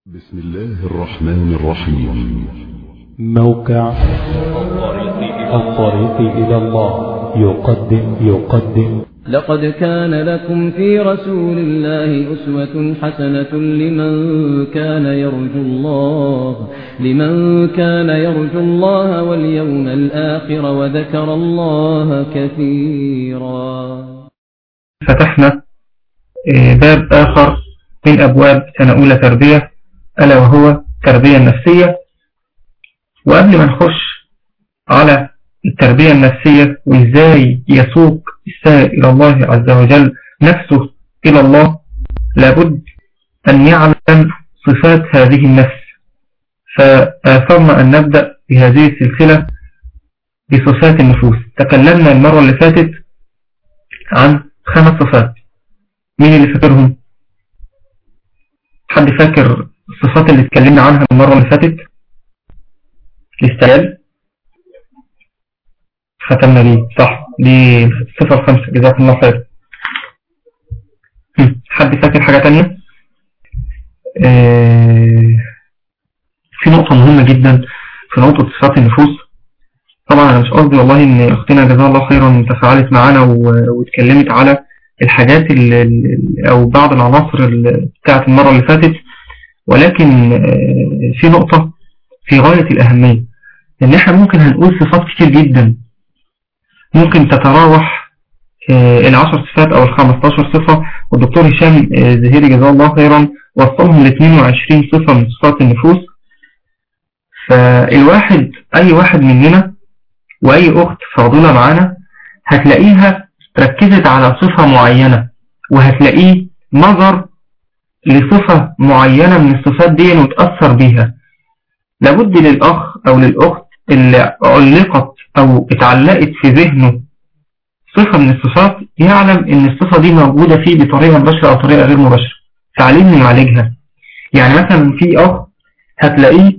بسم الله الرحمن الرحيم موقع الطريق إلى الله يقدم يقدم لقد كان لكم في رسول الله أسوة حسنة لمن كان يرجو الله لمن كان يرجو الله واليوم الآخر وذكر الله كثيرا فتحنا آه، باب آخر من أبواب سنة أولى تربية ألا وهو التربية النفسية وقبل ما نخش على التربية النفسية وإزاي يسوق السائل إلى الله عز وجل نفسه إلى الله لابد أن يعلم صفات هذه النفس فآثرنا أن نبدأ بهذه السلسلة بصفات النفوس تكلمنا المرة اللي فاتت عن خمس صفات مين اللي فاكرهم حد فاكر الصفات اللي اتكلمنا عنها المرة اللي فاتت الاستعجال ختمنا دي صح دي الصفة الخامسة جزاكم الله خير هم، حد فاكر حاجة تانية آه، في نقطة مهمة جدا في نقطة صفات النفوس طبعا انا مش قصدي والله ان اختنا جزاها الله خيرا تفاعلت معانا و- واتكلمت على الحاجات ال- ال- او بعض العناصر ال- بتاعت المرة اللي فاتت ولكن آه، في نقطة في غاية الأهمية ان احنا ممكن هنقول صفات كتير جدا ممكن تتراوح آه، العشر صفات او الخمستاشر صفة والدكتور هشام آه، زهيري جزاه الله خيرا وصلهم ل 22 صفة من صفات النفوس فالواحد اي واحد مننا واي اخت فاضلة معانا هتلاقيها ركزت على صفة معينة وهتلاقيه نظر لصفة معينة من الصفات دي وتأثر بيها لابد للأخ أو للأخت اللي علقت أو اتعلقت في ذهنه صفة من الصفات يعلم إن الصفة دي موجودة فيه بطريقة مباشرة أو طريقة غير مباشرة تعليم يعالجها يعني مثلا في أخ هتلاقيه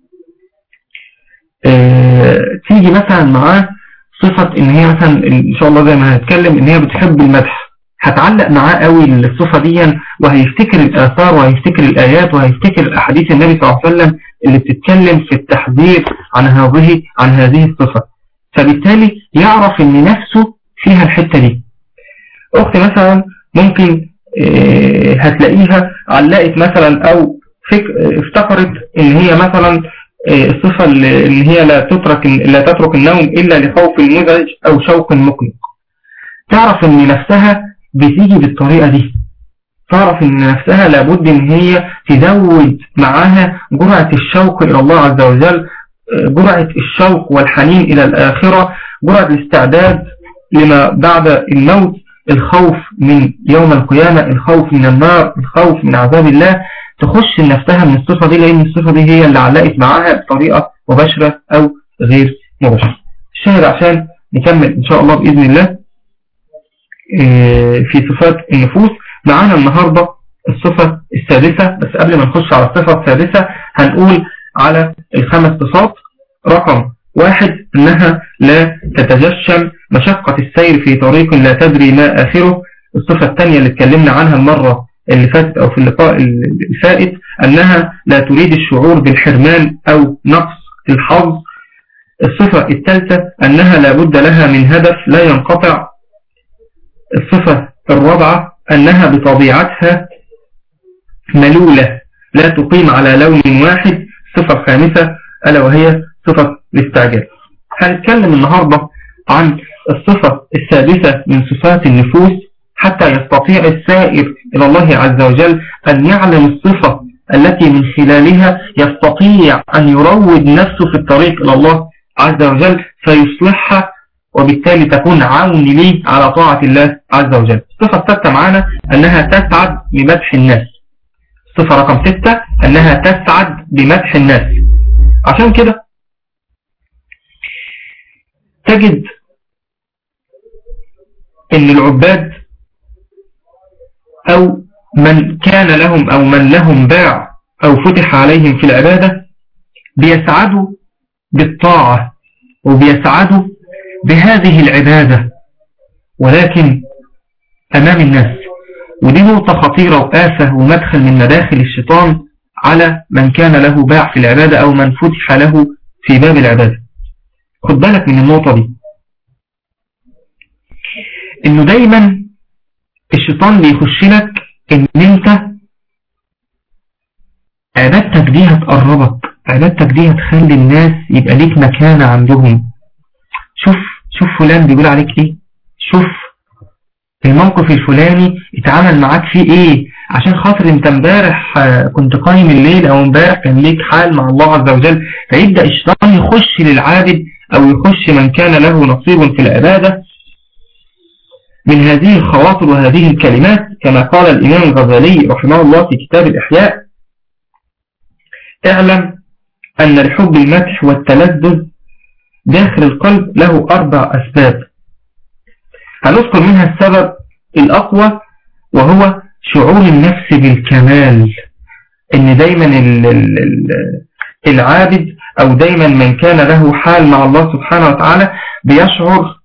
اه تيجي مثلا معاه صفة إن هي مثلا إن شاء الله زي ما هنتكلم إن هي بتحب المدح هتعلق معاه قوي الصفة دي وهيفتكر الآثار وهيفتكر الآيات وهيفتكر الأحاديث النبي صلى الله عليه وسلم اللي بتتكلم في التحذير عن هذه عن هذه الصفة فبالتالي يعرف ان نفسه فيها الحتة دي اخت مثلا ممكن آه، هتلاقيها علقت مثلا او فك... آه، افتكرت ان هي مثلا آه، الصفة اللي ان هي لا تترك لا تترك النوم الا لخوف مزعج او شوق مقلق تعرف ان نفسها بتيجي بالطريقة دي تعرف ان نفسها لابد ان هي تزود معاها جرعة الشوق الى الله عز وجل جرعة الشوق والحنين الى الاخرة جرعة الاستعداد لما بعد الموت الخوف من يوم القيامة الخوف من النار الخوف من عذاب الله تخش نفسها من الصفة دي لان الصفة دي هي اللي علقت معاها بطريقة مباشرة او غير مباشرة الشاهد عشان نكمل ان شاء الله بإذن الله في صفات النفوس معانا النهاردة الصفة السادسة بس قبل ما نخش على الصفة السادسة هنقول على الخمس صفات رقم واحد انها لا تتجشم مشقة السير في طريق لا تدري ما اخره الصفة الثانية اللي اتكلمنا عنها المرة اللي فاتت او في اللقاء الفائت انها لا تريد الشعور بالحرمان او نقص الحظ الصفة الثالثة انها لابد لها من هدف لا ينقطع الصفة الرابعة أنها بطبيعتها ملولة لا تقيم على لون واحد الصفة الخامسة ألا وهي صفة الاستعجال هنتكلم النهاردة عن الصفة السادسة من صفات النفوس حتى يستطيع السائر إلى الله عز وجل أن يعلم الصفة التي من خلالها يستطيع أن يروج نفسه في الطريق إلى الله عز وجل فيصلحها وبالتالي تكون عون لي على طاعة الله عز وجل الصفة الثالثة معانا أنها تسعد بمدح الناس الصفة رقم ستة أنها تسعد بمدح الناس عشان كده تجد أن العباد أو من كان لهم أو من لهم باع أو فتح عليهم في العبادة بيسعدوا بالطاعة وبيسعدوا بهذه العبادة ولكن أمام الناس ودي نقطة خطيرة وآفة ومدخل من مداخل الشيطان على من كان له باع في العبادة أو من فتح له في باب العبادة خد بالك من النقطة دي انه دايما الشيطان بيخش لك ان انت عبادتك دي هتقربك عبادتك دي هتخلي الناس يبقى ليك مكانة عندهم شوف شوف فلان بيقول عليك ايه شوف الموقف الفلاني اتعامل معاك فيه ايه عشان خاطر انت امبارح كنت قايم الليل او امبارح كان ليك حال مع الله عز وجل فيبدأ الشيطان يخش للعابد او يخش من كان له نصيب في العبادة من هذه الخواطر وهذه الكلمات كما قال الإمام الغزالي رحمه الله في كتاب الإحياء اعلم أن لحب المدح والتلذذ داخل القلب له أربع أسباب هنذكر منها السبب الأقوى وهو شعور النفس بالكمال ان دايما العابد او دايما من كان له حال مع الله سبحانه وتعالى بيشعر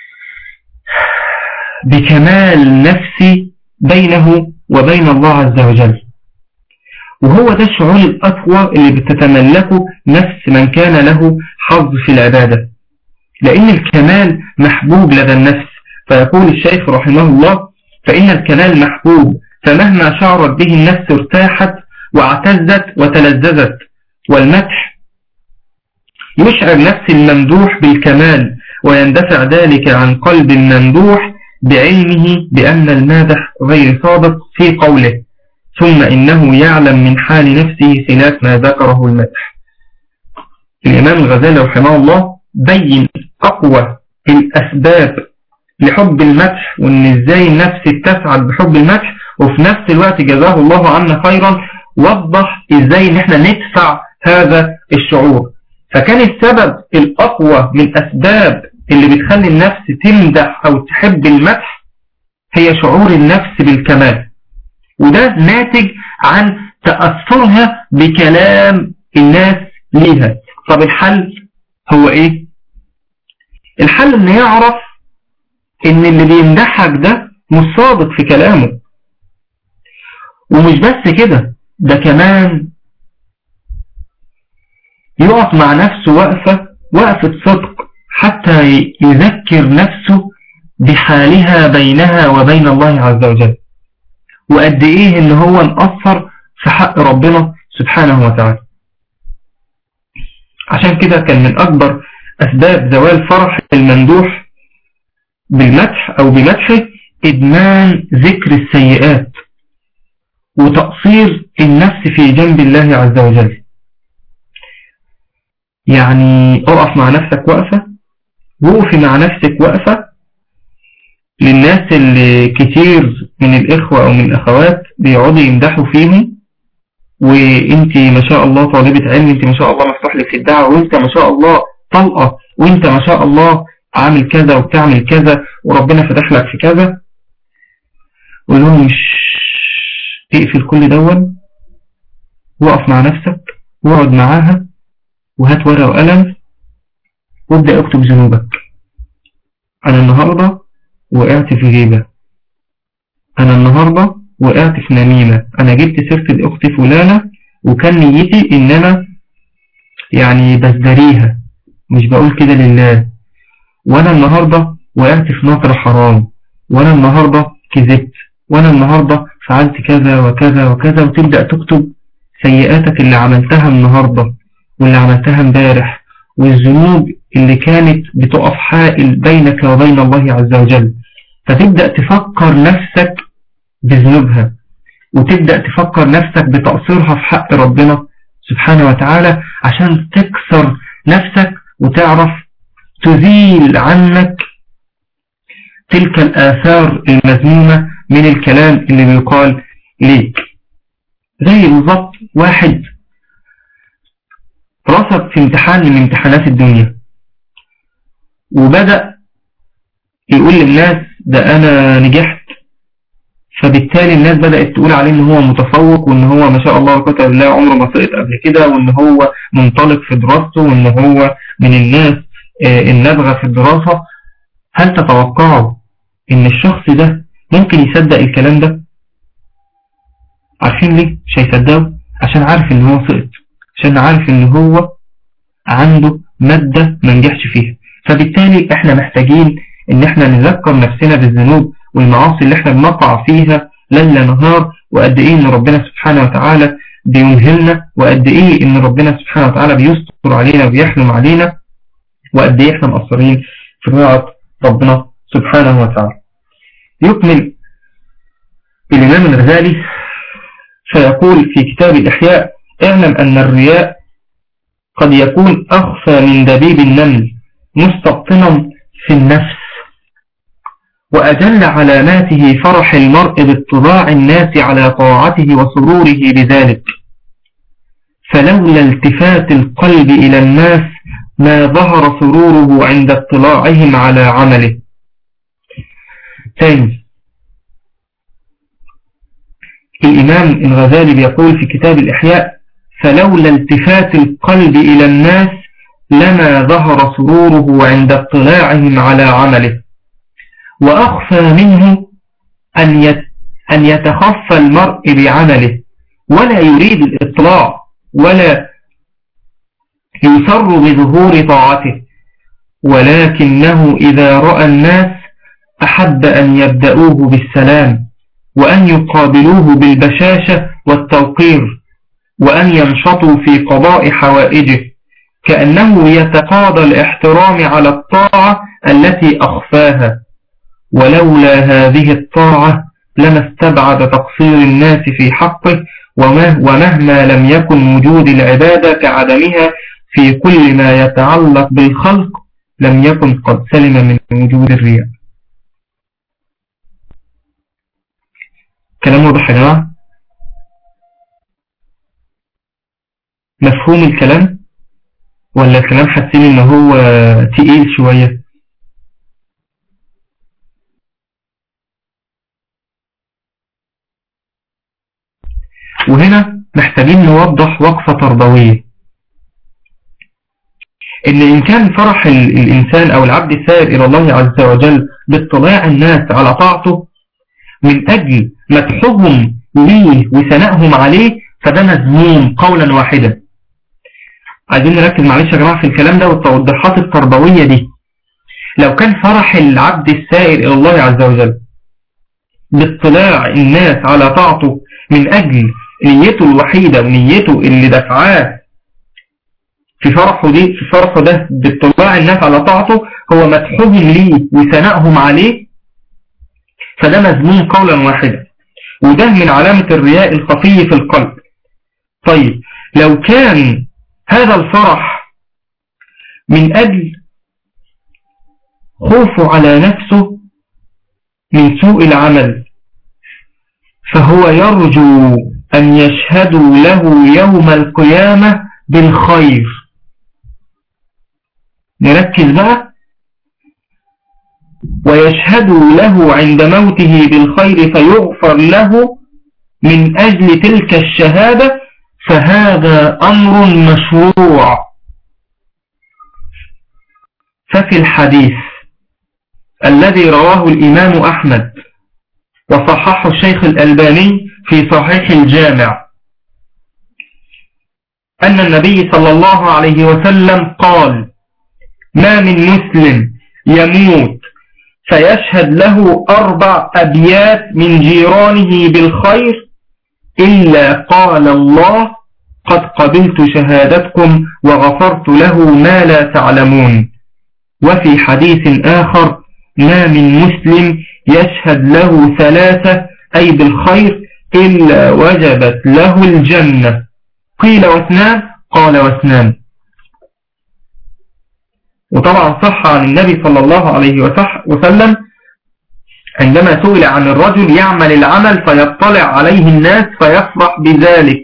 بكمال نفسي بينه وبين الله عز وجل وهو ده الشعور الأقوى اللي بتتملكه نفس من كان له حظ في العبادة لأن الكمال محبوب لدى النفس فيقول الشيخ رحمه الله فإن الكمال محبوب فمهما شعرت به النفس ارتاحت واعتزت وتلذذت والمدح يشعر نفس الممدوح بالكمال ويندفع ذلك عن قلب الممدوح بعلمه بأن المادح غير صادق في قوله ثم إنه يعلم من حال نفسه خلاف ما ذكره المدح الإمام الغزالي رحمه الله بين أقوى الأسباب لحب المدح وإن إزاي النفس تسعد بحب المدح وفي نفس الوقت جزاه الله عنا خيرا وضح إزاي إن احنا ندفع هذا الشعور فكان السبب الأقوى من أسباب اللي بتخلي النفس تمدح أو تحب المدح هي شعور النفس بالكمال وده ناتج عن تأثرها بكلام الناس ليها طب الحل هو ايه الحل ان يعرف ان اللي بيمدحك ده مش صادق في كلامه ومش بس كده ده كمان يقف مع نفسه وقفة وقفة صدق حتى يذكر نفسه بحالها بينها وبين الله عز وجل وقد ايه ان هو مقصر في حق ربنا سبحانه وتعالى عشان كده كان من اكبر اسباب زوال فرح الممدوح بالمدح او بمدحه ادمان ذكر السيئات وتقصير النفس في جنب الله عز وجل يعني اقف مع نفسك وقفة وقفي مع نفسك وقفة للناس اللي كتير من الإخوة أو من الأخوات بيقعدوا يمدحوا فيهم وانت ما شاء الله طالبة علم انت ما شاء الله مفتوح لك في الدعوة وانت ما شاء الله طلقة وانت ما شاء الله عامل كذا وبتعمل كذا وربنا فتح لك في كذا قول لهم مش اقفل كل دون وقف مع نفسك واقعد معاها وهات ورقة وقلم وابدأ اكتب ذنوبك انا النهاردة وقعت في غيبة انا النهاردة وقعت في نميمة انا جبت سيرة الاخت فلانة وكان نيتي ان انا يعني بزدريها مش بقول كده لله وانا النهاردة وقعت في نظر حرام وانا النهاردة كذبت وانا النهاردة فعلت كذا وكذا وكذا وتبدأ تكتب سيئاتك اللي عملتها النهاردة واللي عملتها امبارح والذنوب اللي كانت بتقف حائل بينك وبين الله عز وجل فتبدأ تفكر نفسك بذنوبها وتبدأ تفكر نفسك بتقصيرها في حق ربنا سبحانه وتعالى عشان تكسر نفسك وتعرف تزيل عنك تلك الآثار المذمومة من الكلام اللي بيقال ليك زي بالظبط واحد رصد في امتحان من امتحانات الدنيا وبدأ يقول للناس ده أنا نجحت فبالتالي الناس بدأت تقول عليه ان هو متفوق وان هو ما شاء الله كتب الله عمره ما سقط قبل كده وان هو منطلق في دراسته وان هو من الناس النابغة في الدراسة هل تتوقعوا ان الشخص ده ممكن يصدق الكلام ده عارفين ليه مش هيصدقوا عشان عارف ان هو سقط عشان عارف ان هو عنده مادة ما نجحش فيها فبالتالي احنا محتاجين ان احنا نذكر نفسنا بالذنوب والمعاصي اللي احنا بنقع فيها ليل نهار وقد ايه ان ربنا سبحانه وتعالى بيمهلنا وقد ايه ان ربنا سبحانه وتعالى بيستر علينا وبيحلم علينا وقد ايه احنا مقصرين في طاعة ربنا سبحانه وتعالى يكمل الإمام الغزالي فيقول في كتاب الإحياء اعلم أن الرياء قد يكون أخفى من دبيب النمل مستبطنا في النفس وأجل علاماته فرح المرء باطلاع الناس على طاعته وسروره بذلك فلولا التفات القلب إلى الناس ما ظهر سروره عند اطلاعهم على عمله ثاني الإمام الغزالي بيقول في كتاب الإحياء فلولا التفات القلب إلى الناس لما ظهر سروره عند اطلاعهم على عمله وأخفى منه أن أن يتخفى المرء بعمله ولا يريد الإطلاع ولا يسر بظهور طاعته ولكنه إذا رأى الناس أحب أن يبدأوه بالسلام وأن يقابلوه بالبشاشة والتوقير وأن ينشطوا في قضاء حوائجه كأنه يتقاضى الاحترام على الطاعة التي أخفاها ولولا هذه الطاعة لما استبعد تقصير الناس في حقه ومهما لم يكن وجود العبادة كعدمها في كل ما يتعلق بالخلق لم يكن قد سلم من وجود الرياء كلام واضح يا جماعة مفهوم الكلام ولا الكلام حاسين ان هو تقيل شوية وهنا محتاجين نوضح وقفة تربوية ان ان كان فرح الانسان او العبد السائر الى الله عز وجل باطلاع الناس على طاعته من اجل مدحهم ليه وثنائهم عليه فده مذموم قولا واحدا عايزين نركز معلش يا جماعة في الكلام ده والتوضيحات التربوية دي لو كان فرح العبد السائر إلى الله عز وجل باطلاع الناس على طاعته من أجل نيته الوحيدة ونيته اللي دفعاه في فرحه دي في فرحه ده باطلاع الناس على طاعته هو مدحهم ليه وثنائهم عليه فده مذموم قولا واحدا وده من علامة الرياء الخفي في القلب طيب لو كان هذا الفرح من أجل خوفه على نفسه من سوء العمل فهو يرجو أن يشهدوا له يوم القيامة بالخير نركز بقى ويشهدوا له عند موته بالخير فيغفر له من أجل تلك الشهادة فهذا أمر مشروع ففي الحديث الذي رواه الإمام أحمد وصححه الشيخ الألباني في صحيح الجامع أن النبي صلى الله عليه وسلم قال ما من مسلم يموت فيشهد له أربع أبيات من جيرانه بالخير إلا قال الله قد قبلت شهادتكم وغفرت له ما لا تعلمون وفي حديث آخر ما من مسلم يشهد له ثلاثة أي بالخير إلا وجبت له الجنة قيل واثنان قال واثنان وطبعا صح عن النبي صلى الله عليه وسلم عندما سئل عن الرجل يعمل العمل فيطلع عليه الناس فيفرح بذلك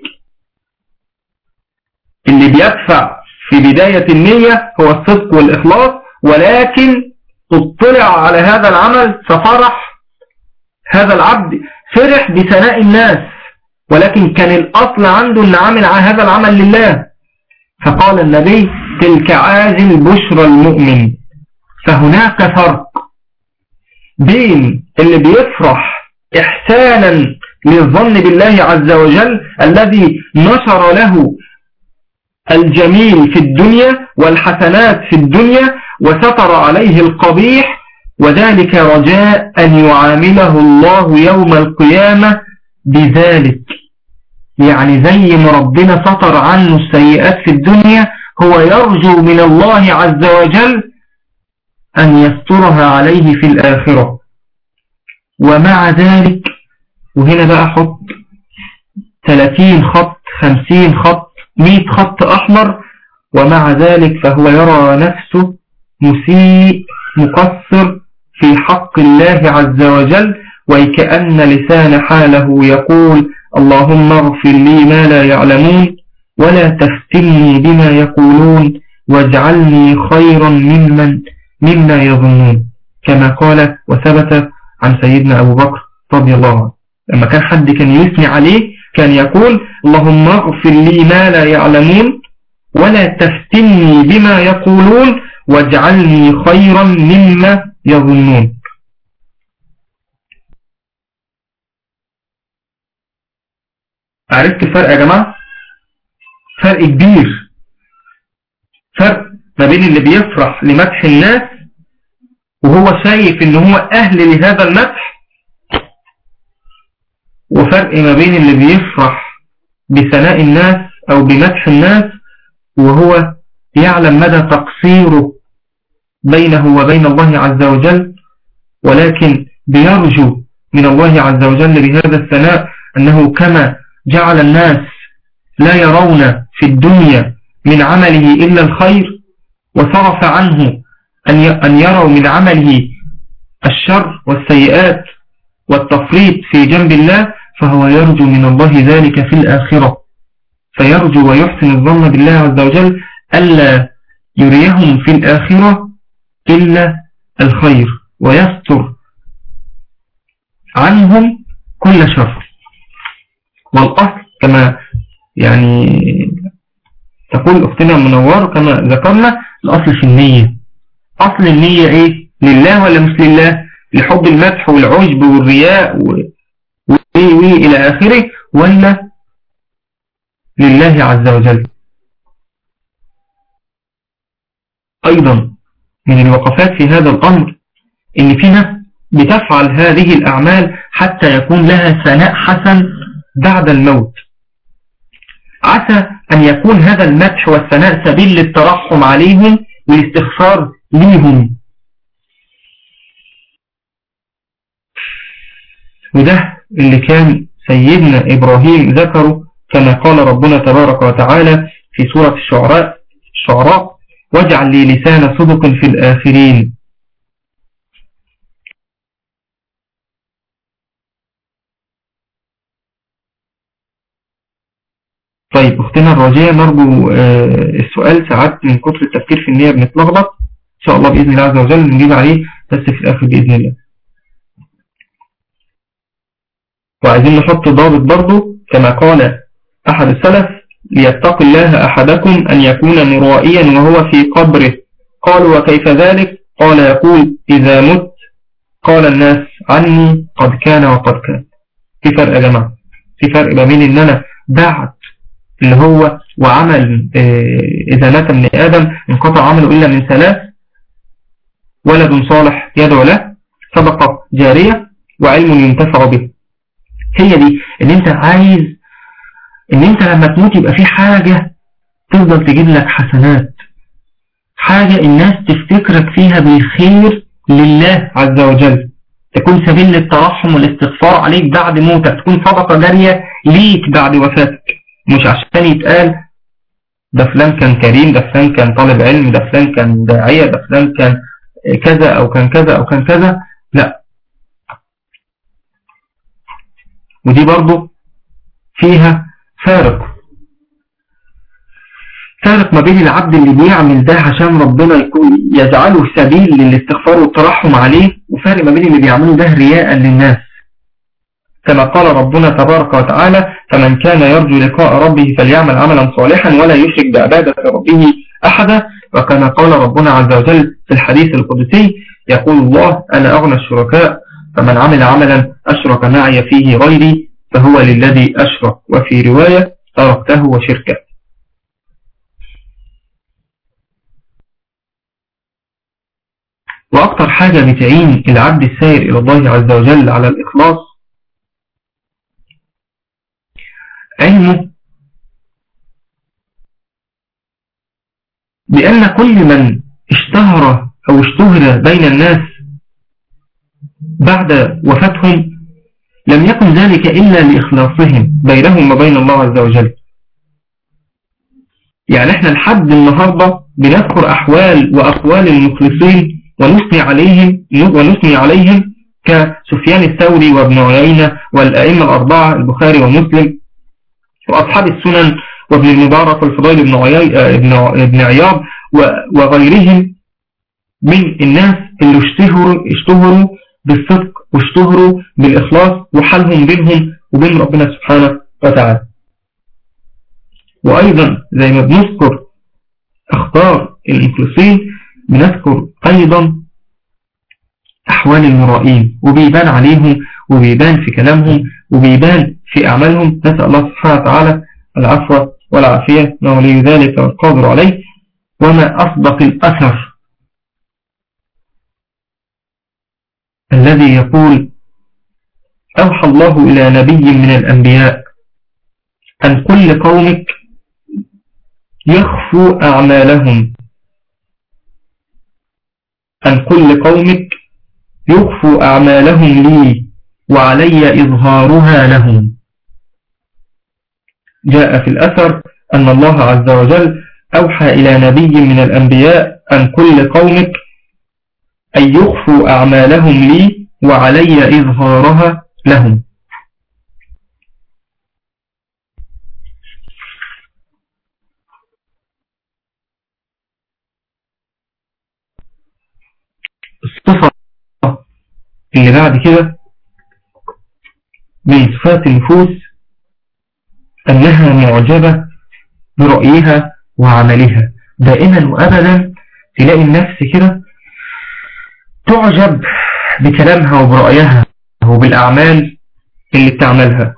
اللي بيدفع في بداية النية هو الصدق والإخلاص ولكن تطلع على هذا العمل ففرح هذا العبد فرح بثناء الناس ولكن كان الأصل عنده أن عمل هذا العمل لله فقال النبي تلك عاجل بشرى المؤمن فهناك فرق بين اللي بيفرح إحسانا للظن بالله عز وجل الذي نشر له الجميل في الدنيا والحسنات في الدنيا وستر عليه القبيح وذلك رجاء أن يعامله الله يوم القيامة بذلك يعني زي ما ربنا سطر عنه السيئات في الدنيا هو يرجو من الله عز وجل أن يسترها عليه في الآخرة ومع ذلك وهنا بقى حط 30 خط 50 خط 100 خط أحمر ومع ذلك فهو يرى نفسه مسيء مقصر في حق الله عز وجل وكأن لسان حاله يقول اللهم اغفر لي ما لا يعلمون ولا تفتني بما يقولون واجعلني خيرا ممن مما يظنون كما قال وثبت عن سيدنا أبو بكر رضي الله عنه لما كان حد كان يثني عليه كان يقول اللهم اغفر لي ما لا يعلمون ولا تفتني بما يقولون واجعلني خيرا مما يظنون عرفت الفرق يا جماعة فرق كبير فرق ما بين اللي بيفرح لمدح الناس وهو شايف ان هو اهل لهذا المدح وفرق ما بين اللي بيفرح بثناء الناس او بمدح الناس وهو يعلم مدى تقصيره بينه وبين الله عز وجل ولكن بيرجو من الله عز وجل بهذا الثناء أنه كما جعل الناس لا يرون في الدنيا من عمله إلا الخير وصرف عنه أن يروا من عمله الشر والسيئات والتفريط في جنب الله فهو يرجو من الله ذلك في الآخرة فيرجو ويحسن الظن بالله عز وجل ألا يريهم في الآخرة إلا الخير ويستر عنهم كل شر والأصل كما يعني تقول أختنا منور كما ذكرنا الأصل في النية أصل النية إيه لله ولا مش لله لحب المدح والعجب والرياء و... إلى آخره ولا لله عز وجل أيضا من الوقفات في هذا الأمر إن في ناس بتفعل هذه الأعمال حتى يكون لها ثناء حسن بعد الموت عسى أن يكون هذا المدح والثناء سبيل للترحم عليهم والاستغفار ليهم وده اللي كان سيدنا إبراهيم ذكره كما قال ربنا تبارك وتعالى في سورة الشعراء الشعراء واجعل لي لسان صدق في الآخرين طيب أختنا الرجاء نرجو السؤال ساعات من كتر التفكير في النية بنتلخبط إن شاء الله بإذن الله عز وجل نجيب عليه بس في الآخر بإذن الله وعايزين نحط ضابط برضو كما قال أحد السلف ليتق الله أحدكم أن يكون مرائيا وهو في قبره قالوا وكيف ذلك قال يقول إذا مت قال الناس عني قد كان وقد كان في فرق يا جماعة في فرق ما بين ان انا بعد اللي هو وعمل إذا مات ابن آدم انقطع عمله إلا من ثلاث ولد صالح يدعو له صدقة جارية وعلم ينتفع به هي دي ان انت عايز ان انت لما تموت يبقى في حاجة تفضل تجيب لك حسنات حاجة الناس تفتكرك فيها بالخير لله عز وجل تكون سبيل للترحم والاستغفار عليك بعد موتك تكون صدقة جارية ليك بعد وفاتك مش عشان يتقال ده فلان كان كريم ده فلان كان طالب علم ده فلان كان داعية ده فلان كان كذا او كان كذا او كان كذا لا ودي برضو فيها فارق فارق ما بين العبد اللي بيعمل ده عشان ربنا يكون يجعله سبيل للاستغفار والترحم عليه وفارق ما بين اللي بيعمله ده رياء للناس كما قال ربنا تبارك وتعالى فمن كان يرجو لقاء ربه فليعمل عملا صالحا ولا يشرك بعبادة ربه أحدا وكما قال ربنا عز وجل في الحديث القدسي يقول الله أنا أغنى الشركاء فمن عمل عملا أشرك معي فيه غيري فهو للذي أشرك وفي رواية تركته وشركه وأكثر حاجة بتعين العبد السائر إلى الله عز وجل على الإخلاص علمه بأن كل من اشتهر أو اشتهر بين الناس بعد وفاتهم لم يكن ذلك إلا لإخلاصهم بينهم وبين الله عز وجل يعني احنا لحد النهاردة بنذكر أحوال وأقوال المخلصين ونثني عليهم ونثني عليهم كسفيان الثوري وابن عيينة والأئمة الأربعة البخاري ومسلم وأصحاب السنن وابن المبارك والفضيل بن, ابن عياض وغيرهم من الناس اللي اشتهروا, اشتهروا بالصدق واشتهروا بالإخلاص وحالهم بينهم وبين ربنا سبحانه وتعالى وأيضا زي ما بنذكر أخبار المخلصين بنذكر أيضا أحوال المرائين وبيبان عليهم وبيبان في كلامهم وبيبان في أعمالهم نسأل الله سبحانه وتعالى العفو والعافية ما ولي ذلك والقادر عليه وما أصدق الأثر الذي يقول أوحى الله إلى نبي من الأنبياء أن كل قومك يخفوا أعمالهم أن كل قومك يخفوا أعمالهم لي وعلي إظهارها لهم جاء في الأثر أن الله عز وجل أوحى إلى نبي من الأنبياء أن كل قومك أن يخفوا أعمالهم لي وعلي إظهارها لهم الصفة اللي بعد كده من صفات النفوس أنها معجبة برأيها وعملها دائما وأبدا تلاقي النفس كده تعجب بكلامها وبرأيها وبالأعمال اللي بتعملها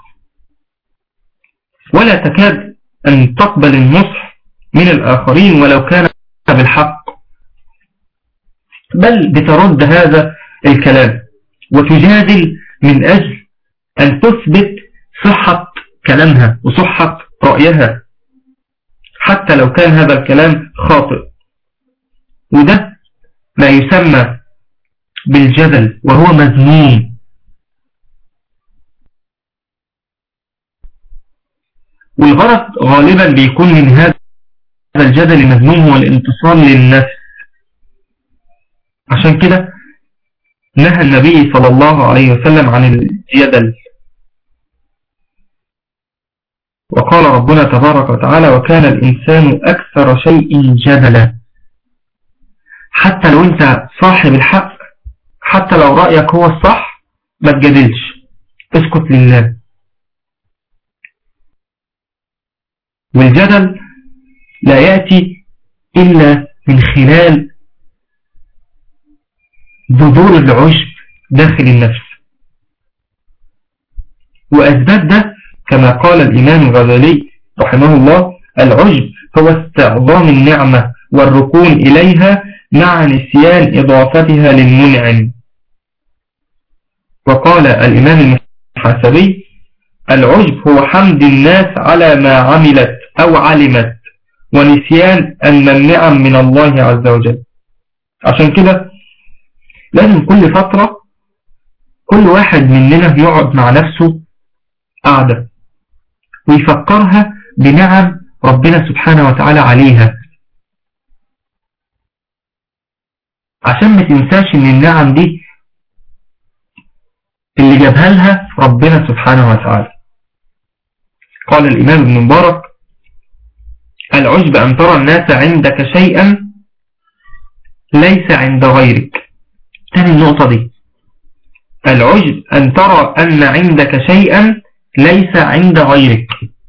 ولا تكاد أن تقبل النصح من الآخرين ولو كان بالحق بل بترد هذا الكلام وتجادل من أجل أن تثبت صحة كلامها وصحة رأيها حتى لو كان هذا الكلام خاطئ وده ما يسمى بالجدل وهو مذموم والغرض غالبا بيكون من هذا الجدل المذموم هو الانتصار للنفس عشان كده نهى النبي صلى الله عليه وسلم عن الجدل وقال ربنا تبارك وتعالى وكان الإنسان أكثر شيء جدلا حتى لو أنت صاحب الحق حتى لو رأيك هو الصح ما تجادلش اسكت لله والجدل لا يأتي إلا من خلال بذور العشب داخل النفس وأسباب ده كما قال الإمام الغزالي رحمه الله العجب هو استعظام النعمة والركون إليها مع نسيان إضافتها للمنعم وقال الإمام المحاسبي العجب هو حمد الناس على ما عملت أو علمت ونسيان أن النعم من الله عز وجل عشان كده لازم كل فترة كل واحد مننا يقعد مع نفسه قاعدة ويفكرها بنعم ربنا سبحانه وتعالى عليها عشان ما تنساش ان النعم دي اللي جابها لها ربنا سبحانه وتعالى قال الإمام ابن مبارك العجب أن ترى الناس عندك شيئا ليس عند غيرك تاني النقطة دي العجب أن ترى أن عندك شيئا ليس عند غيرك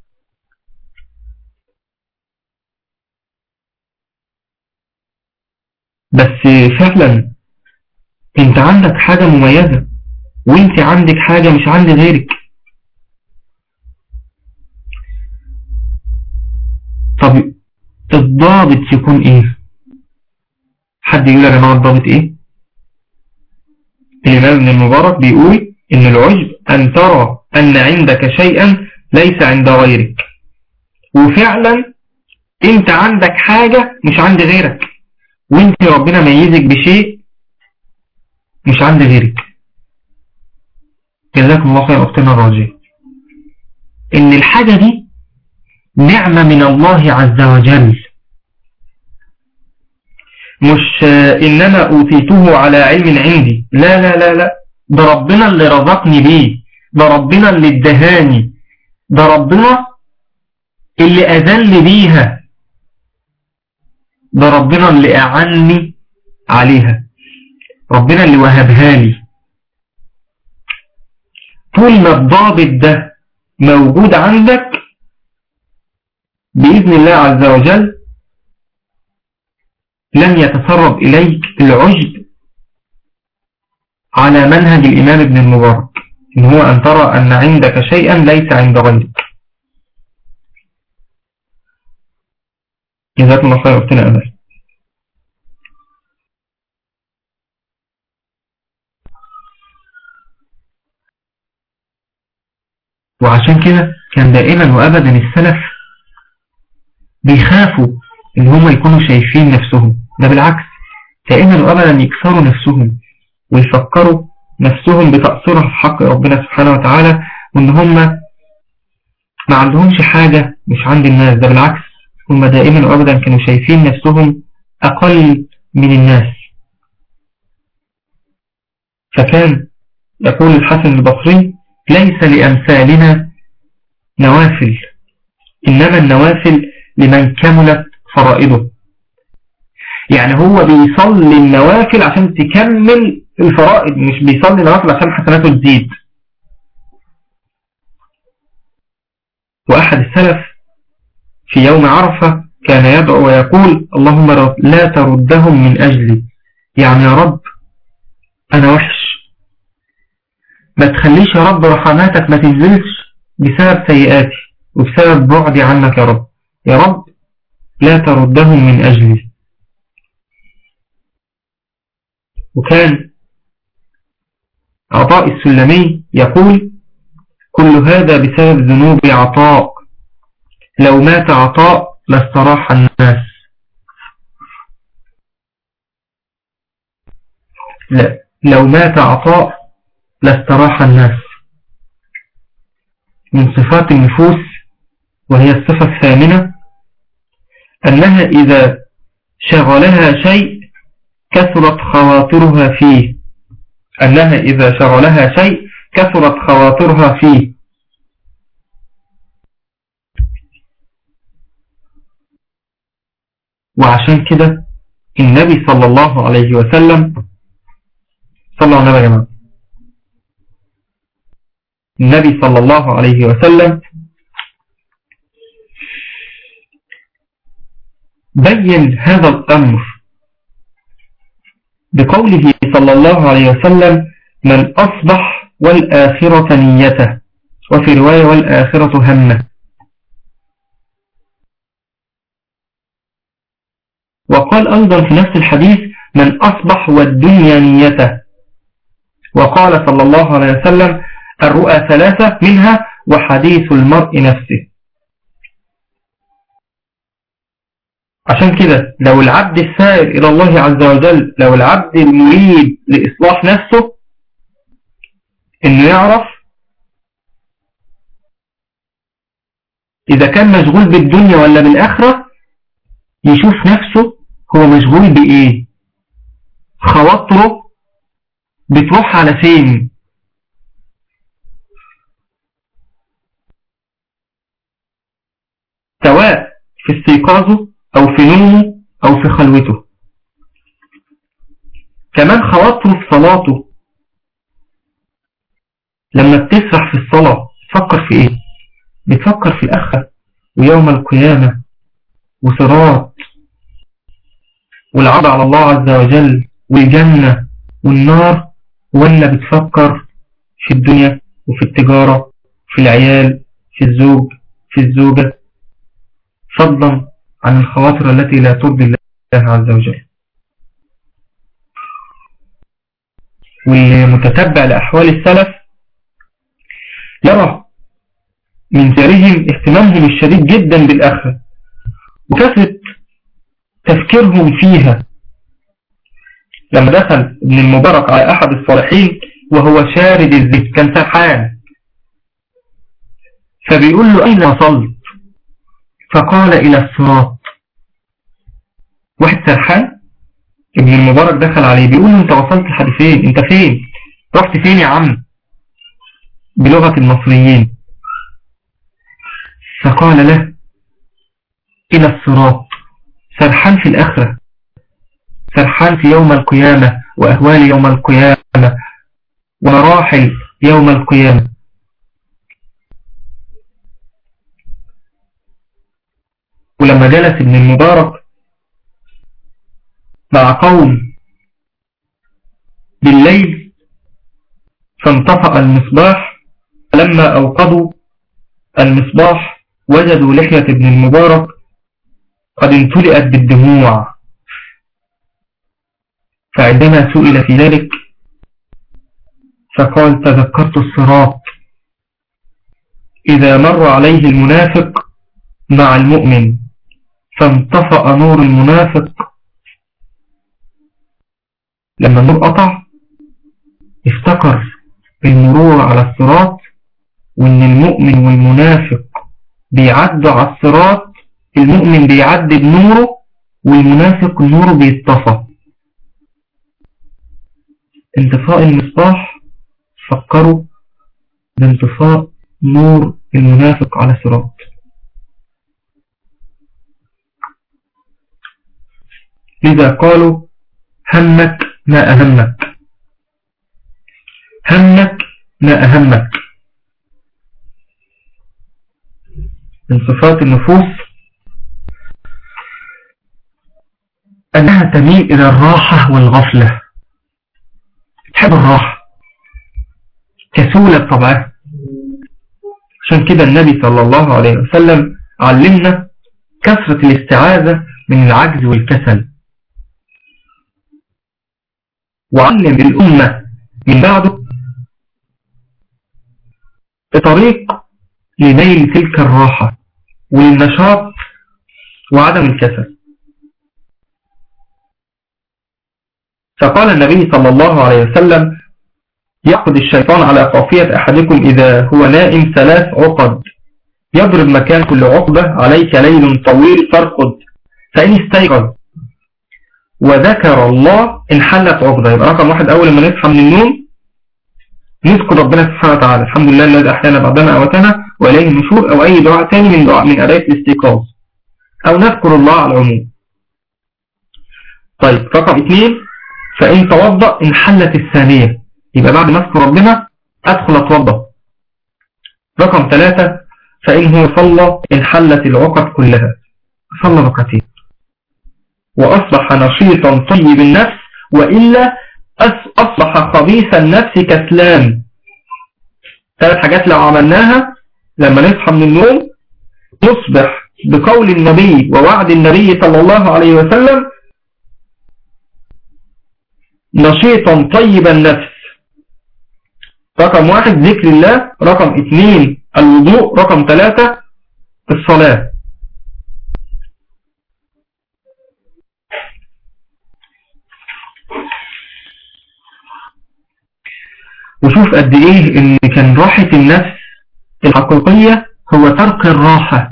بس فعلا انت عندك حاجة مميزة وانت عندك حاجة مش عند غيرك الضابط يكون ايه حد يقول يا جماعة الضابط ايه الإمام ابن المبارك بيقول إن العجب أن ترى أن عندك شيئا ليس عند غيرك وفعلا انت عندك حاجة مش عند غيرك وانت ربنا ميزك بشيء مش عند غيرك جزاكم الله خير أختنا الراجية إن الحاجة دي نعمة من الله عز وجل مش إنما أوتيته على علم عندي لا لا لا لا ده ربنا اللي رزقني بيه ده ربنا اللي ادهاني ده ربنا اللي أذل بيها ده ربنا اللي أعني عليها ربنا اللي وهبها لي طول ما الضابط ده موجود عندك بإذن الله عز وجل لن يتسرب إليك العجب على منهج الإمام ابن المبارك إن هو أن ترى أن عندك شيئا ليس عند غيرك جزاكم الله خير أختنا أمل وعشان كده كان دائما وأبدا السلف بيخافوا ان هم يكونوا شايفين نفسهم ده بالعكس دائما وأبدا يكسروا نفسهم ويفكروا نفسهم بتقصيرها في حق ربنا سبحانه وتعالى وان هم ما عندهمش حاجة مش عند الناس ده بالعكس هم دائما وأبدا كانوا شايفين نفسهم أقل من الناس فكان يقول الحسن البصري ليس لأمثالنا نوافل إنما النوافل لمن كملت فرائضه يعني هو بيصلي النوافل عشان تكمل الفرائض مش بيصلي النوافل عشان حسناته تزيد وأحد السلف في يوم عرفة كان يدعو ويقول اللهم لا تردهم من أجلي يعني يا رب أنا وحش ما تخليش يا رب رحماتك ما تنزلش بسبب سيئاتي وبسبب بعدي عنك يا رب يا رب لا تردهم من أجلي وكان عطاء السلمي يقول كل هذا بسبب ذنوب عطاء لو مات عطاء لاستراح الناس لا لو مات عطاء لاستراح الناس من صفات النفوس وهي الصفة الثامنة أنها إذا شغلها شيء كثرت خواطرها فيه أنها إذا شغلها شيء كثرت خواطرها فيه وعشان كده النبي صلى الله عليه وسلم صلى الله عليه وسلم النبي صلى الله عليه وسلم بين هذا الأمر بقوله صلى الله عليه وسلم من أصبح والآخرة نيته وفي رواية والآخرة همه وقال أيضا في نفس الحديث من أصبح والدنيا نيته وقال صلى الله عليه وسلم الرؤى ثلاثة منها وحديث المرء نفسه عشان كده لو العبد السائر إلى الله عز وجل لو العبد المريد لإصلاح نفسه إنه يعرف إذا كان مشغول بالدنيا ولا بالآخرة يشوف نفسه هو مشغول بإيه خواطره بتروح على فين سواء في استيقاظه أو في نومه أو في خلوته كمان خواطره في صلاته لما بتسرح في الصلاة تفكر في ايه بتفكر في الأخرة ويوم القيامة وصراط والعرض على الله عز وجل والجنة والنار ولا بتفكر في الدنيا وفي التجارة في العيال في الزوج في الزوجة فضلا عن الخواطر التي لا ترضي الله عز وجل والمتتبع لأحوال السلف يرى من سيرهم اهتمامهم الشديد جدا بالآخرة وكثرة تفكيرهم فيها لما دخل ابن المبارك على أحد الصالحين وهو شارد الذكر كان سرحان فبيقول له أين وصلت فقال إلى الصراط واحد سرحان ابن المبارك دخل عليه بيقول له انت وصلت لحد فين انت فين رحت فين يا عم بلغة المصريين فقال له إلى الصراط سرحان في الآخرة سرحان في يوم القيامة وأهوال يوم القيامة ومراحل يوم القيامة ولما جلس ابن المبارك مع قوم بالليل فانطفأ المصباح فلما أوقدوا المصباح وجدوا لحية ابن المبارك قد امتلئت بالدموع فعندما سئل في ذلك فقال تذكرت الصراط إذا مر عليه المنافق مع المؤمن فانطفأ نور المنافق لما النور قطع افتكر المرور على الصراط وان المؤمن والمنافق بيعدوا على الصراط المؤمن بيعدي بنوره والمنافق نوره بيتطفى انطفاء المصباح فكروا بانطفاء نور المنافق على الصراط لذا قالوا همك ما أهمك همك ما أهمك من صفات النفوس أنها تميل إلى الراحة والغفلة تحب الراحة كسولة بطبعها عشان كده النبي صلى الله عليه وسلم علمنا كثرة الاستعاذة من العجز والكسل وعلم الأمة من بعده بطريق لنيل تلك الراحة والنشاط وعدم الكسل فقال النبي صلى الله عليه وسلم يعقد الشيطان على قافية أحدكم إذا هو نائم ثلاث عقد يضرب مكان كل عقبة عليك ليل طويل فارقد فإن استيقظ وذكر الله انحلت عقدة يبقى رقم واحد أول ما نصحى من النوم نذكر ربنا سبحانه وتعالى الحمد لله الذي أحيانا بعدما أوتنا وإليه النشور أو أي دعاء ثاني من دعاء من أداة الاستيقاظ أو نذكر الله على العموم طيب رقم اثنين فإن توضأ انحلت الثانية يبقى بعد ما اذكر ربنا أدخل أتوضأ رقم ثلاثة فإن هو صلى انحلت العقد كلها صلى ركعتين وأصبح نشيطا طيب النفس وإلا أصبح خبيث النفس كسلان ثلاث حاجات لو عملناها لما نصحى من النوم نصبح بقول النبي ووعد النبي صلى الله عليه وسلم نشيطا طيب النفس رقم واحد ذكر الله رقم اثنين الوضوء رقم ثلاثة الصلاة وشوف قد ايه ان كان راحة النفس الحقيقية هو ترك الراحة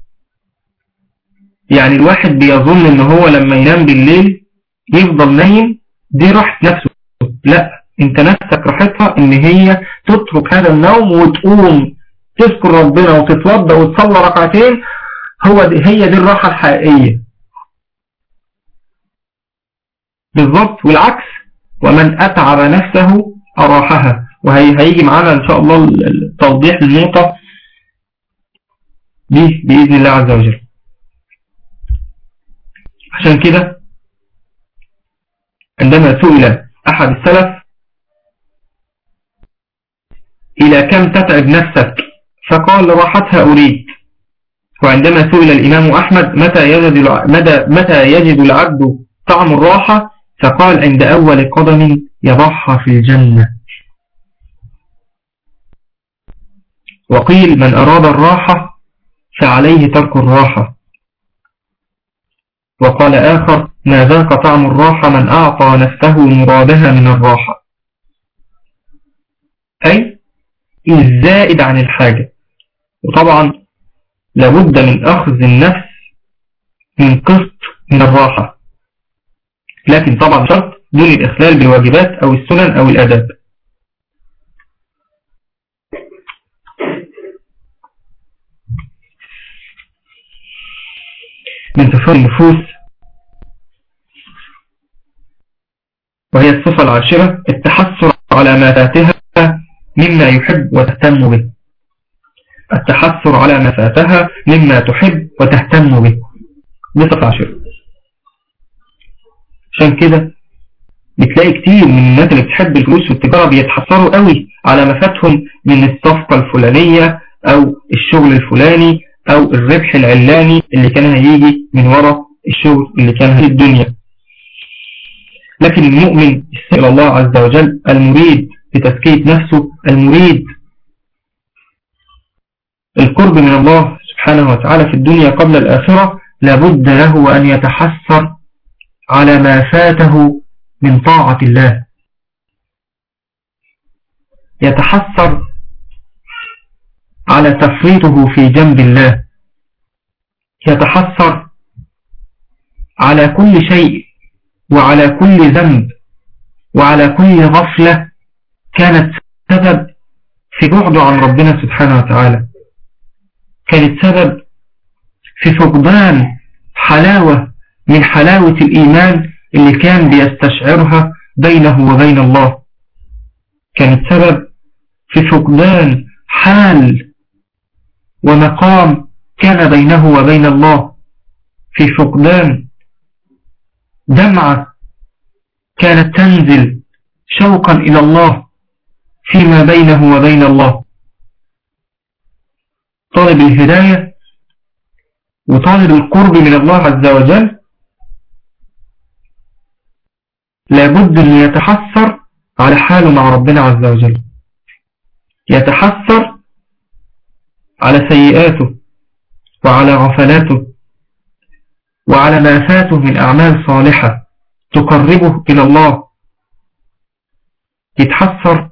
يعني الواحد بيظن ان هو لما ينام بالليل يفضل نايم دي راحة نفسه لا انت نفسك راحتها ان هي تترك هذا النوم وتقوم تذكر ربنا وتتوضى وتصلى ركعتين هو دي هي دي الراحة الحقيقية بالضبط والعكس ومن أتعب نفسه أراحها وهيجي معانا إن شاء الله التوضيح للنقطة دي بإذن الله عز وجل عشان كده عندما سئل أحد السلف إلى كم تتعب نفسك فقال راحتها أريد وعندما سئل الإمام أحمد متى يجد متى متى يجد العبد طعم الراحة فقال عند أول قدم يضعها في الجنة وقيل من أراد الراحة فعليه ترك الراحة وقال آخر ما ذاك طعم الراحة من أعطى نفسه مرادها من الراحة أي الزائد عن الحاجة وطبعا لابد من أخذ النفس من قسط من الراحة لكن طبعا شرط دون الإخلال بالواجبات أو السنن أو الأداب من صفات النفوس وهي الصفة العاشرة التحسر على ما فاتها مما يحب وتهتم به التحسر على ما فاتها مما تحب وتهتم به دي صفة عاشرة عشان كده بتلاقي كتير من الناس اللي بتحب الفلوس والتجارة بيتحسروا قوي على ما فاتهم من الصفقة الفلانية او الشغل الفلاني او الربح العلاني اللي كان هيجي من وراء الشغل اللي كان في الدنيا لكن المؤمن الى الله عز وجل المريد بتزكية نفسه المريد القرب من الله سبحانه وتعالى في الدنيا قبل الآخرة لابد له أن يتحسر على ما فاته من طاعة الله يتحسر على تفريطه في جنب الله يتحسر على كل شيء وعلى كل ذنب وعلى كل غفلة كانت سبب في بعده عن ربنا سبحانه وتعالى كانت سبب في فقدان حلاوة من حلاوة الإيمان اللي كان بيستشعرها بينه وبين الله كانت سبب في فقدان حال ومقام كان بينه وبين الله في فقدان دمعة كانت تنزل شوقا إلى الله فيما بينه وبين الله طالب الهداية وطالب القرب من الله عز وجل لابد أن يتحسر على حاله مع ربنا عز وجل يتحسر على سيئاته وعلى غفلاته وعلى ما فاته من أعمال صالحة تقربه إلى الله يتحسر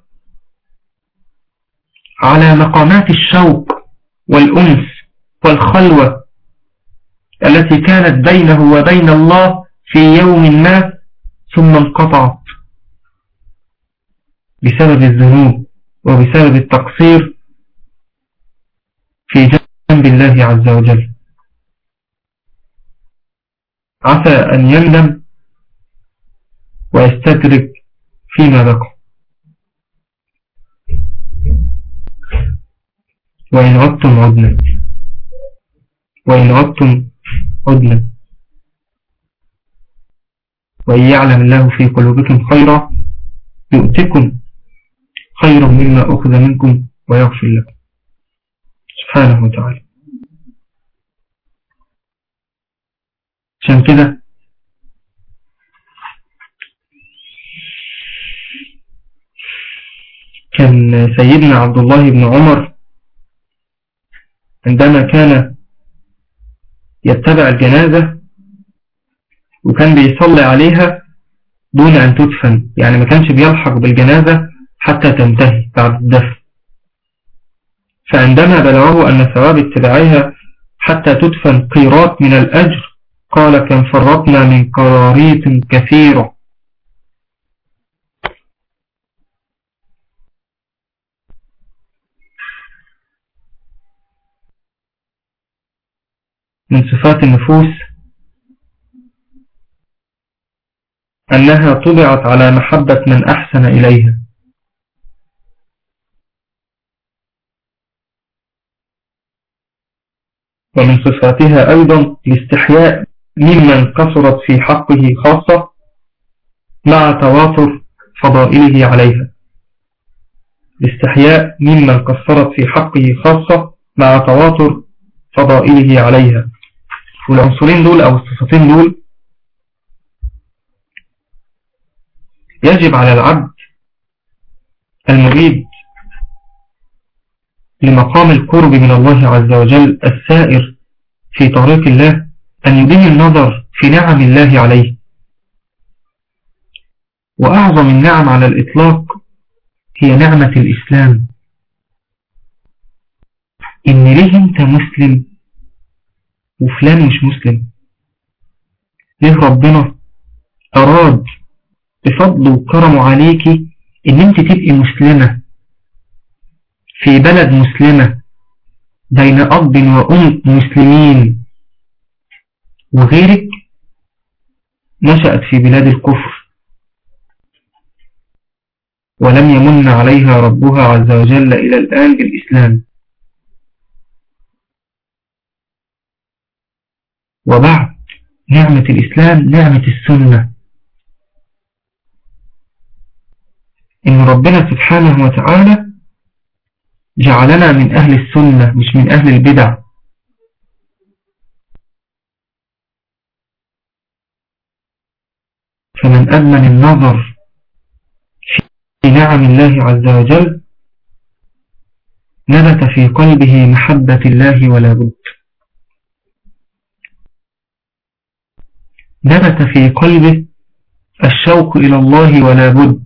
على مقامات الشوق والأنس والخلوة التي كانت بينه وبين الله في يوم ما ثم انقطعت بسبب الذنوب وبسبب التقصير في جنب الله عز وجل عسى أن يندم ويستدرك فيما بقى وإن عدتم عدنا وإن عدتم عدنا وإن يعلم الله في قلوبكم خيرا يؤتكم خيرا مما أخذ منكم ويغفر لكم سبحانه وتعالى عشان كده كان سيدنا عبد الله بن عمر عندما كان يتبع الجنازة وكان بيصلي عليها دون أن تدفن يعني ما كانش بيلحق بالجنازة حتى تنتهي بعد الدفن فعندما بلغه أن ثواب اتباعها حتى تدفن قيرات من الأجر قال كم فرطنا من قراريط كثيرة من صفات النفوس أنها طبعت على محبة من أحسن إليها ومن صفاتها أيضا الاستحياء ممن قصرت في حقه خاصة مع تواتر فضائله عليها الاستحياء ممن قصرت في حقه خاصة مع تواتر فضائله عليها والعنصرين دول أو الصفتين دول يجب على العبد المريد لمقام القرب من الله عز وجل السائر في طريق الله أن يدين النظر في نعم الله عليه وأعظم النعم على الإطلاق هي نعمة الإسلام إن ليه أنت مسلم وفلان مش مسلم ليه ربنا أراد بفضله وكرمه عليكي إن أنت تبقي مسلمة في بلد مسلمة بين أب وأم مسلمين وغيرك نشأت في بلاد الكفر ولم يمن عليها ربها عز وجل إلى الآن بالإسلام وبعد نعمة الإسلام نعمة السنة إن ربنا سبحانه وتعالى جعلنا من أهل السنة مش من أهل البدع فمن أدمن النظر في نعم الله عز وجل نبت في قلبه محبة الله ولا بد نبت في قلبه الشوق إلى الله ولا بد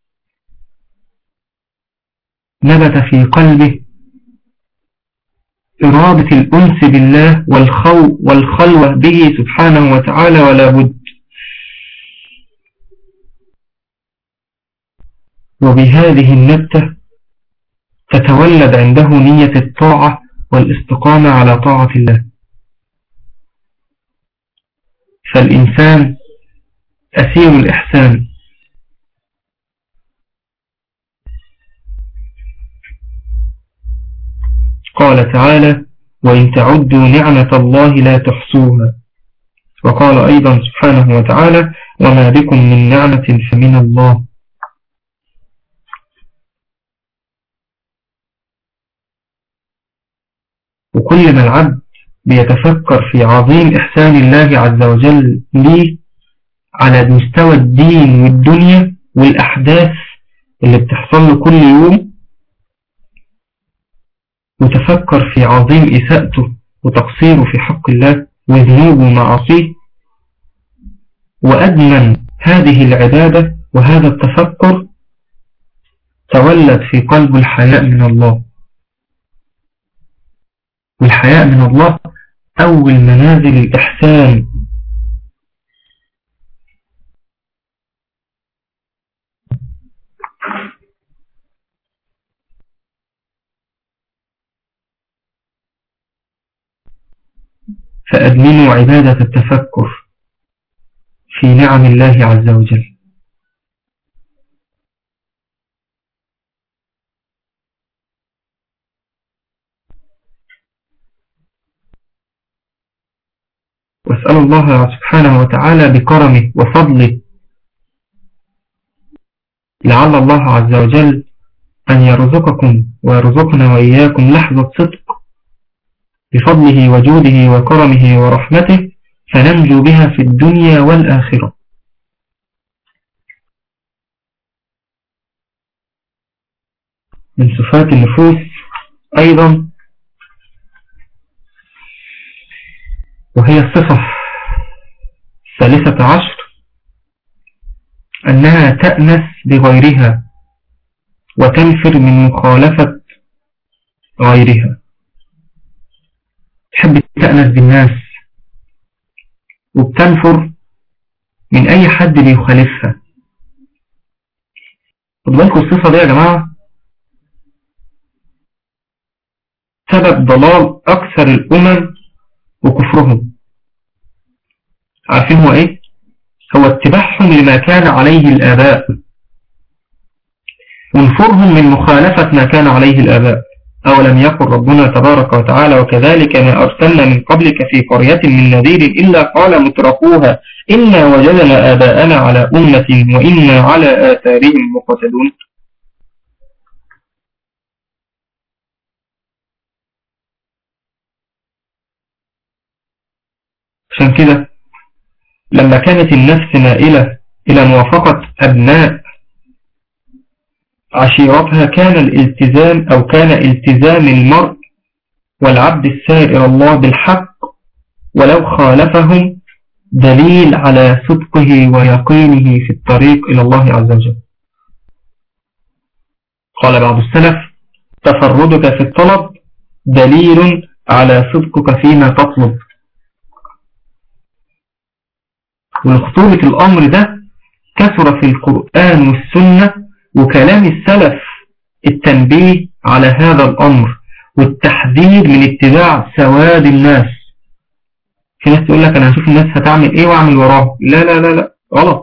نبت في قلبه إرادة الأنس بالله والخو والخلوة به سبحانه وتعالى ولا بد وبهذه النبتة تتولد عنده نية الطاعة والاستقامة على طاعة الله فالإنسان أسير الإحسان قال تعالى وإن تعدوا نعمة الله لا تحصوها وقال أيضا سبحانه وتعالى وما بكم من نعمة فمن الله وكل ما العبد بيتفكر في عظيم إحسان الله عز وجل ليه على مستوى الدين والدنيا والأحداث اللي بتحصل له كل يوم وتفكر في عظيم إساءته وتقصيره في حق الله وذنوبه ومعاصيه وأدمن هذه العبادة وهذا التفكر تولد في قلب الحياء من الله والحياء من الله أول منازل الإحسان فأدمنوا عبادة التفكر في نعم الله عز وجل واسأل الله سبحانه وتعالى بكرمه وفضله لعل الله عز وجل أن يرزقكم ويرزقنا وإياكم لحظة صدق بفضله وجوده وكرمه ورحمته فننجو بها في الدنيا والآخرة من صفات النفوس أيضا وهي الصفة الثالثة عشر أنها تأنس بغيرها وتنفر من مخالفة غيرها تحب تأنس بالناس وبتنفر من أي حد بيخالفها خد بالكم الصفة دي يا جماعة سبب ضلال أكثر الأمم وكفرهم عارفين هو إيه؟ هو اتباعهم لما كان عليه الآباء ونفرهم من مخالفة ما كان عليه الآباء أولم يقل ربنا تبارك وتعالى وكذلك ما أرسلنا من قبلك في قرية من نذير إلا قال مترفوها إنا وجدنا آباءنا على أمة وإنا على آثارهم مقتدون عشان كده لما كانت النفس مائلة إلى موافقة أبناء عشيرتها كان الالتزام أو كان التزام المرء والعبد السائر إلى الله بالحق ولو خالفهم دليل على صدقه ويقينه في الطريق إلى الله عز وجل قال بعض السلف تفردك في الطلب دليل على صدقك فيما تطلب ولخطورة الأمر ده كثر في القرآن والسنة وكلام السلف التنبيه على هذا الأمر والتحذير من اتباع سواد الناس في ناس تقول لك أنا هشوف الناس هتعمل إيه وأعمل وراه لا لا لا لا غلط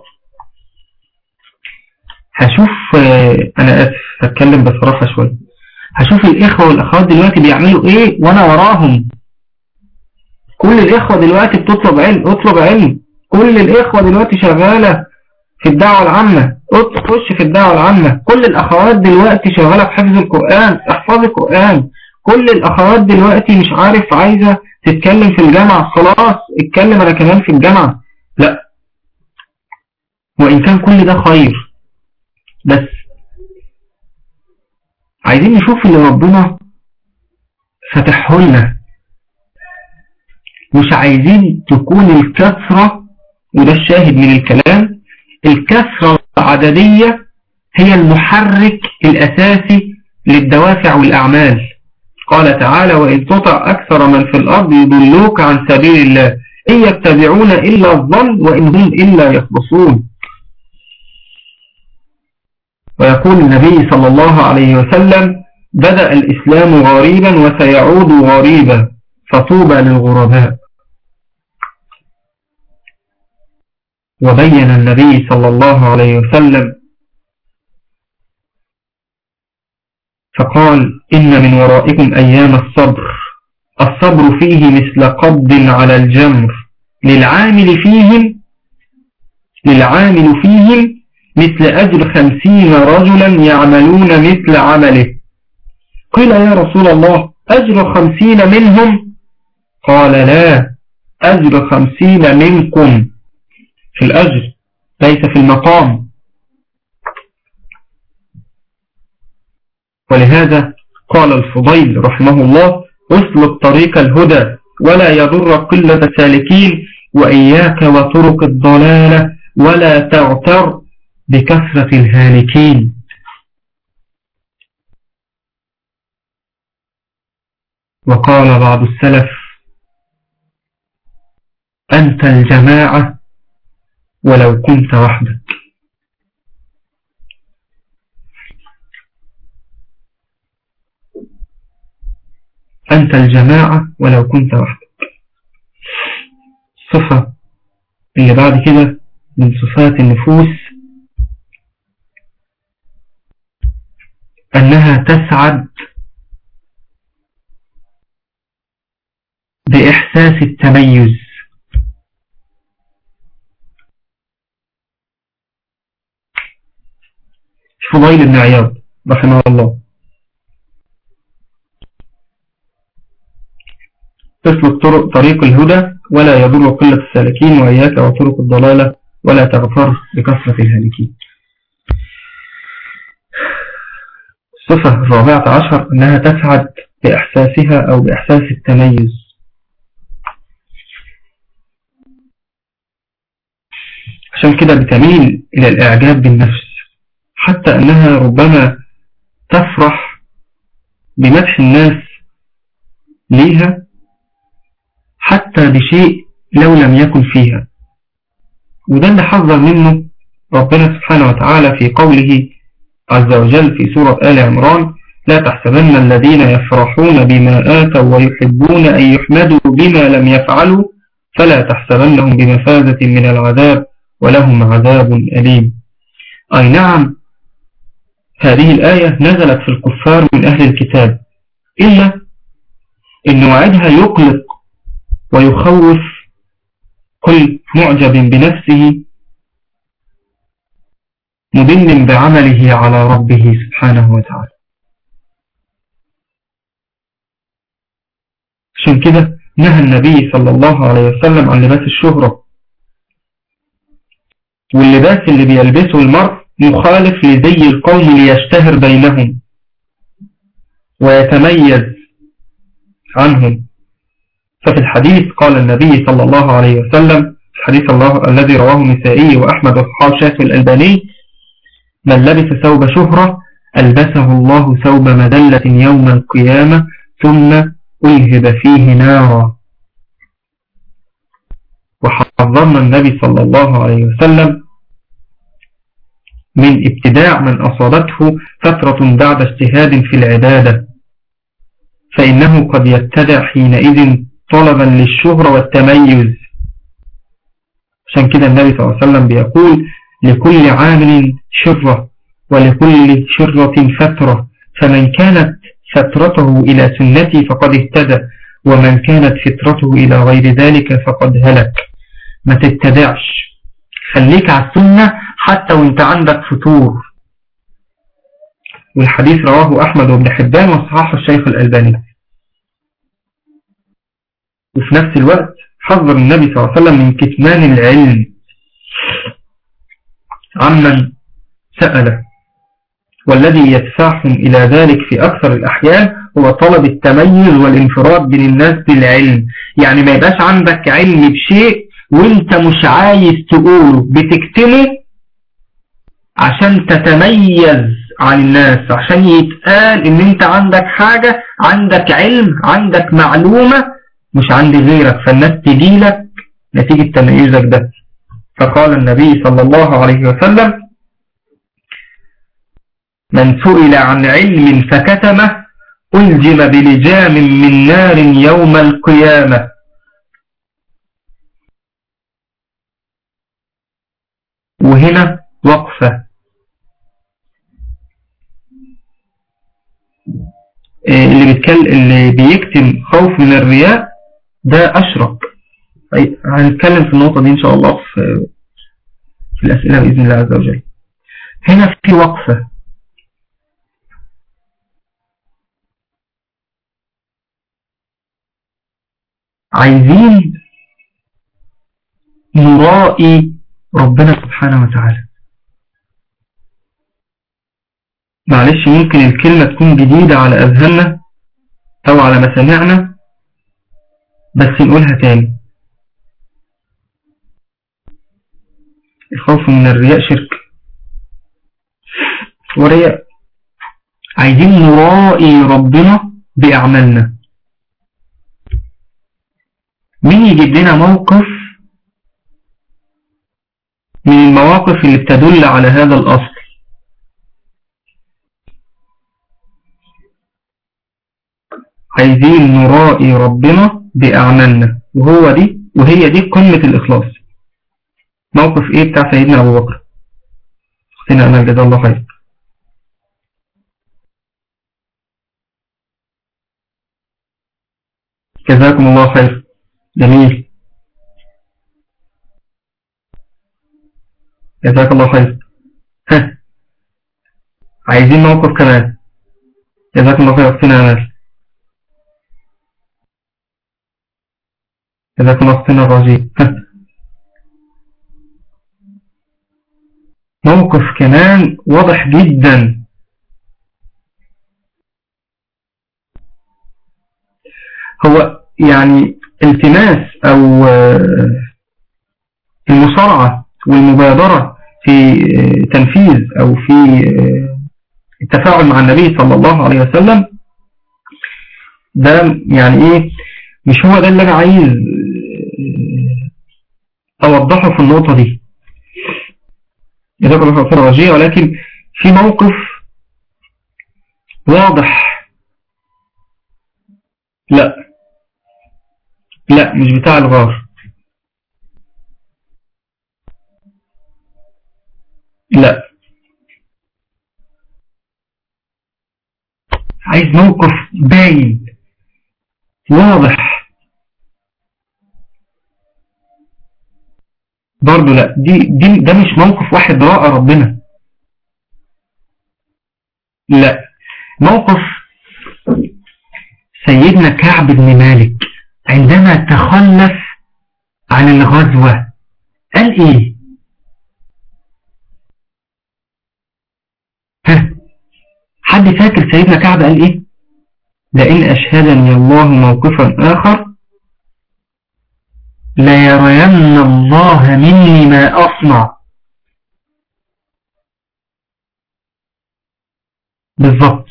هشوف أنا آسف هتكلم بصراحة شوية هشوف الإخوة والأخوات دلوقتي بيعملوا إيه وأنا وراهم كل الإخوة دلوقتي بتطلب علم اطلب علم كل الإخوة دلوقتي شغالة في الدعوة العامة تخش في الدعوة العامة كل الأخوات دلوقتي شغالة في حفظ القرآن احفظ القرآن كل الأخوات دلوقتي مش عارف عايزة تتكلم في الجامعة خلاص اتكلم أنا كمان في الجامعة لا وإن كان كل ده خير بس عايزين نشوف اللي ربنا فتحه لنا مش عايزين تكون الكثرة وده الشاهد من الكلام الكثرة العددية هي المحرك الأساسي للدوافع والأعمال قال تعالى وإن تطع أكثر من في الأرض يضلوك عن سبيل الله إن يتبعون إلا الظن وإن هم إلا يخبصون ويقول النبي صلى الله عليه وسلم بدأ الإسلام غريبا وسيعود غريبا فطوبى للغرباء وبين النبي صلى الله عليه وسلم فقال إن من ورائكم أيام الصبر الصبر فيه مثل قبض على الجمر للعامل فيهم للعامل فيهم مثل أجر خمسين رجلا يعملون مثل عمله قيل يا رسول الله أجر خمسين منهم قال لا أجر خمسين منكم في الأجر ليس في المقام ولهذا قال الفضيل رحمه الله اسلك طريق الهدى ولا يضر قلة السالكين وإياك وطرق الضلالة ولا تغتر بكثرة الهالكين وقال بعض السلف أنت الجماعة ولو كنت وحدك أنت الجماعة ولو كنت وحدك الصفة اللي بعد كده من صفات النفوس أنها تسعد بإحساس التميز فضيل بن عياض رحمه الله تسلك طرق طريق الهدى ولا يضر قلة السالكين وإياك وطرق الضلالة ولا تغفر بكثرة الهالكين الصفة الرابعة عشر أنها تسعد بإحساسها أو بإحساس التميز عشان كده بتميل إلى الإعجاب بالنفس حتى أنها ربما تفرح بمدح الناس ليها حتى بشيء لو لم يكن فيها وده اللي حذر منه ربنا سبحانه وتعالى في قوله عز وجل في سورة آل عمران لا تحسبن الذين يفرحون بما آتوا ويحبون أن يحمدوا بما لم يفعلوا فلا تحسبنهم بمفازة من العذاب ولهم عذاب أليم أي نعم هذه الآية نزلت في الكفار من أهل الكتاب إلا أن وعدها يقلق ويخوف كل معجب بنفسه مدن بعمله على ربه سبحانه وتعالى عشان كده نهى النبي صلى الله عليه وسلم عن لباس الشهرة واللباس اللي بيلبسه المرء مخالف لزي القوم ليشتهر بينهم ويتميز عنهم ففي الحديث قال النبي صلى الله عليه وسلم الحديث الله الذي رواه النسائي وأحمد وصحاب شاف الألباني من لبس ثوب شهرة ألبسه الله ثوب مدلة يوم القيامة ثم ألهب فيه نارا وحذرنا النبي صلى الله عليه وسلم من ابتداع من أصابته فترة بعد اجتهاد في العبادة فإنه قد يبتدع حينئذ طلبا للشهرة والتميز عشان كده النبي صلى الله عليه وسلم بيقول لكل عامل شرة ولكل شرة فترة فمن كانت فترته إلى سنتي فقد اهتدى ومن كانت فترته إلى غير ذلك فقد هلك ما تتبعش خليك على السنة حتى وانت عندك فتور والحديث رواه أحمد وابن حبان وصححه الشيخ الألباني وفي نفس الوقت حذر النبي صلى الله عليه وسلم من كتمان العلم عمن سأله والذي يدفعهم إلى ذلك في أكثر الأحيان هو طلب التميز والانفراد بين الناس بالعلم يعني ما يبقاش عندك علم بشيء وانت مش عايز تقوله بتكتمه عشان تتميز عن الناس عشان يتقال ان انت عندك حاجة عندك علم عندك معلومة مش عند غيرك فالناس تجيلك نتيجة تميزك ده فقال النبي صلى الله عليه وسلم من سئل عن علم فكتمه ألزم بلجام من نار يوم القيامة وهنا وقفة اللي بيتكلم اللي بيكتم خوف من الرياء ده أشرك هنتكلم في النقطة دي إن شاء الله في في الأسئلة بإذن الله عز وجل هنا في وقفة عايزين نرائي ربنا سبحانه وتعالى معلش ممكن الكلمة تكون جديدة على أذهاننا أو على مسامعنا بس نقولها تاني الخوف من الرياء شرك ورياء عايزين نرائي ربنا بأعمالنا مين يجيب لنا موقف من المواقف اللي بتدل على هذا الأصل عايزين نرائي ربنا بأعمالنا وهو دي وهي دي قمة الإخلاص موقف ايه بتاع سيدنا أبو بكر اختنا أنا جزا الله خير جزاكم الله خير جميل جزاك الله خير ها عايزين موقف كمان جزاكم الله خير اختنا أمال جزاكم الله اختنا الرجيم ها موقف كمان واضح جدا هو يعني التماس او المصارعة والمبادرة في تنفيذ او في التفاعل مع النبي صلى الله عليه وسلم ده يعني ايه مش هو ده اللي انا عايز اوضحه في النقطة دي جزاك الله خير رجية ولكن في موقف واضح لا لا مش بتاع الغار لا عايز موقف باين واضح برضو لا دي, دي ده مش موقف واحد راى ربنا لا موقف سيدنا كعب بن مالك عندما تخلف عن الغزوة قال ايه ها حد فاكر سيدنا كعب قال ايه لئن أشهدني الله موقفا آخر ليرين الله مني ما أصنع بالضبط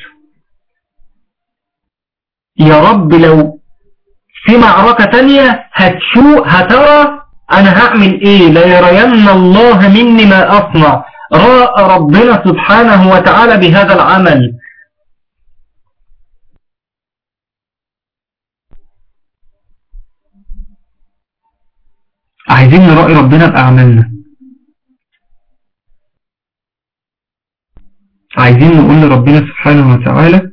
يا رب لو في معركة تانية هتشو هترى أنا هعمل إيه ليرين الله مني ما أصنع راى ربنا سبحانه وتعالى بهذا العمل عايزين نرأي ربنا بأعمالنا عايزين نقول لربنا سبحانه وتعالى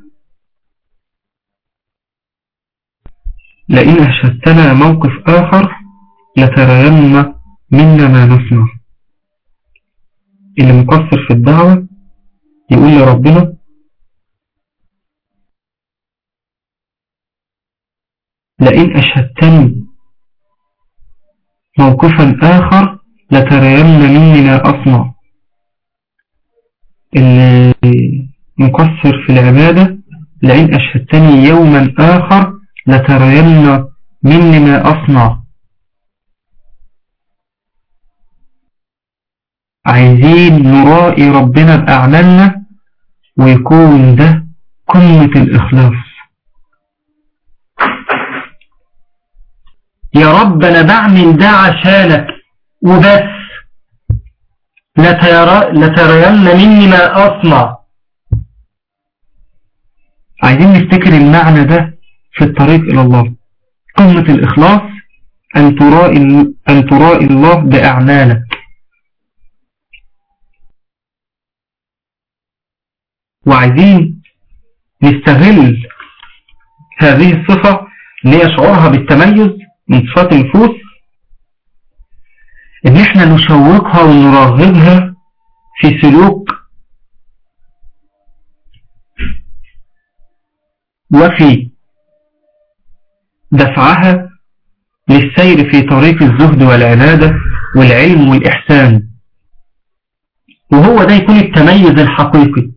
لئن أشهدتنا موقف آخر لترين منا ما نصنع اللي مقصر في الدعوة يقول لربنا لئن أشهدتني موقفا آخر لترين مني ما أصنع اللي مقصر في العبادة لئن أشهدتني يوما آخر لترين مني ما أصنع عايزين نرائي ربنا بأعمالنا ويكون ده قمة الإخلاص يا رب أنا بعمل ده عشانك وبس لترين مني ما أصنع عايزين نفتكر المعنى ده في الطريق إلى الله قمة الإخلاص أن ترائي, أن ترائي الله بأعمالك وعايزين نستغل هذه الصفة ليشعرها بالتميز من صفات النفوس ان احنا نشوقها ونرغبها في سلوك وفي دفعها للسير في طريق الزهد والعبادة والعلم والإحسان وهو ده يكون التميز الحقيقي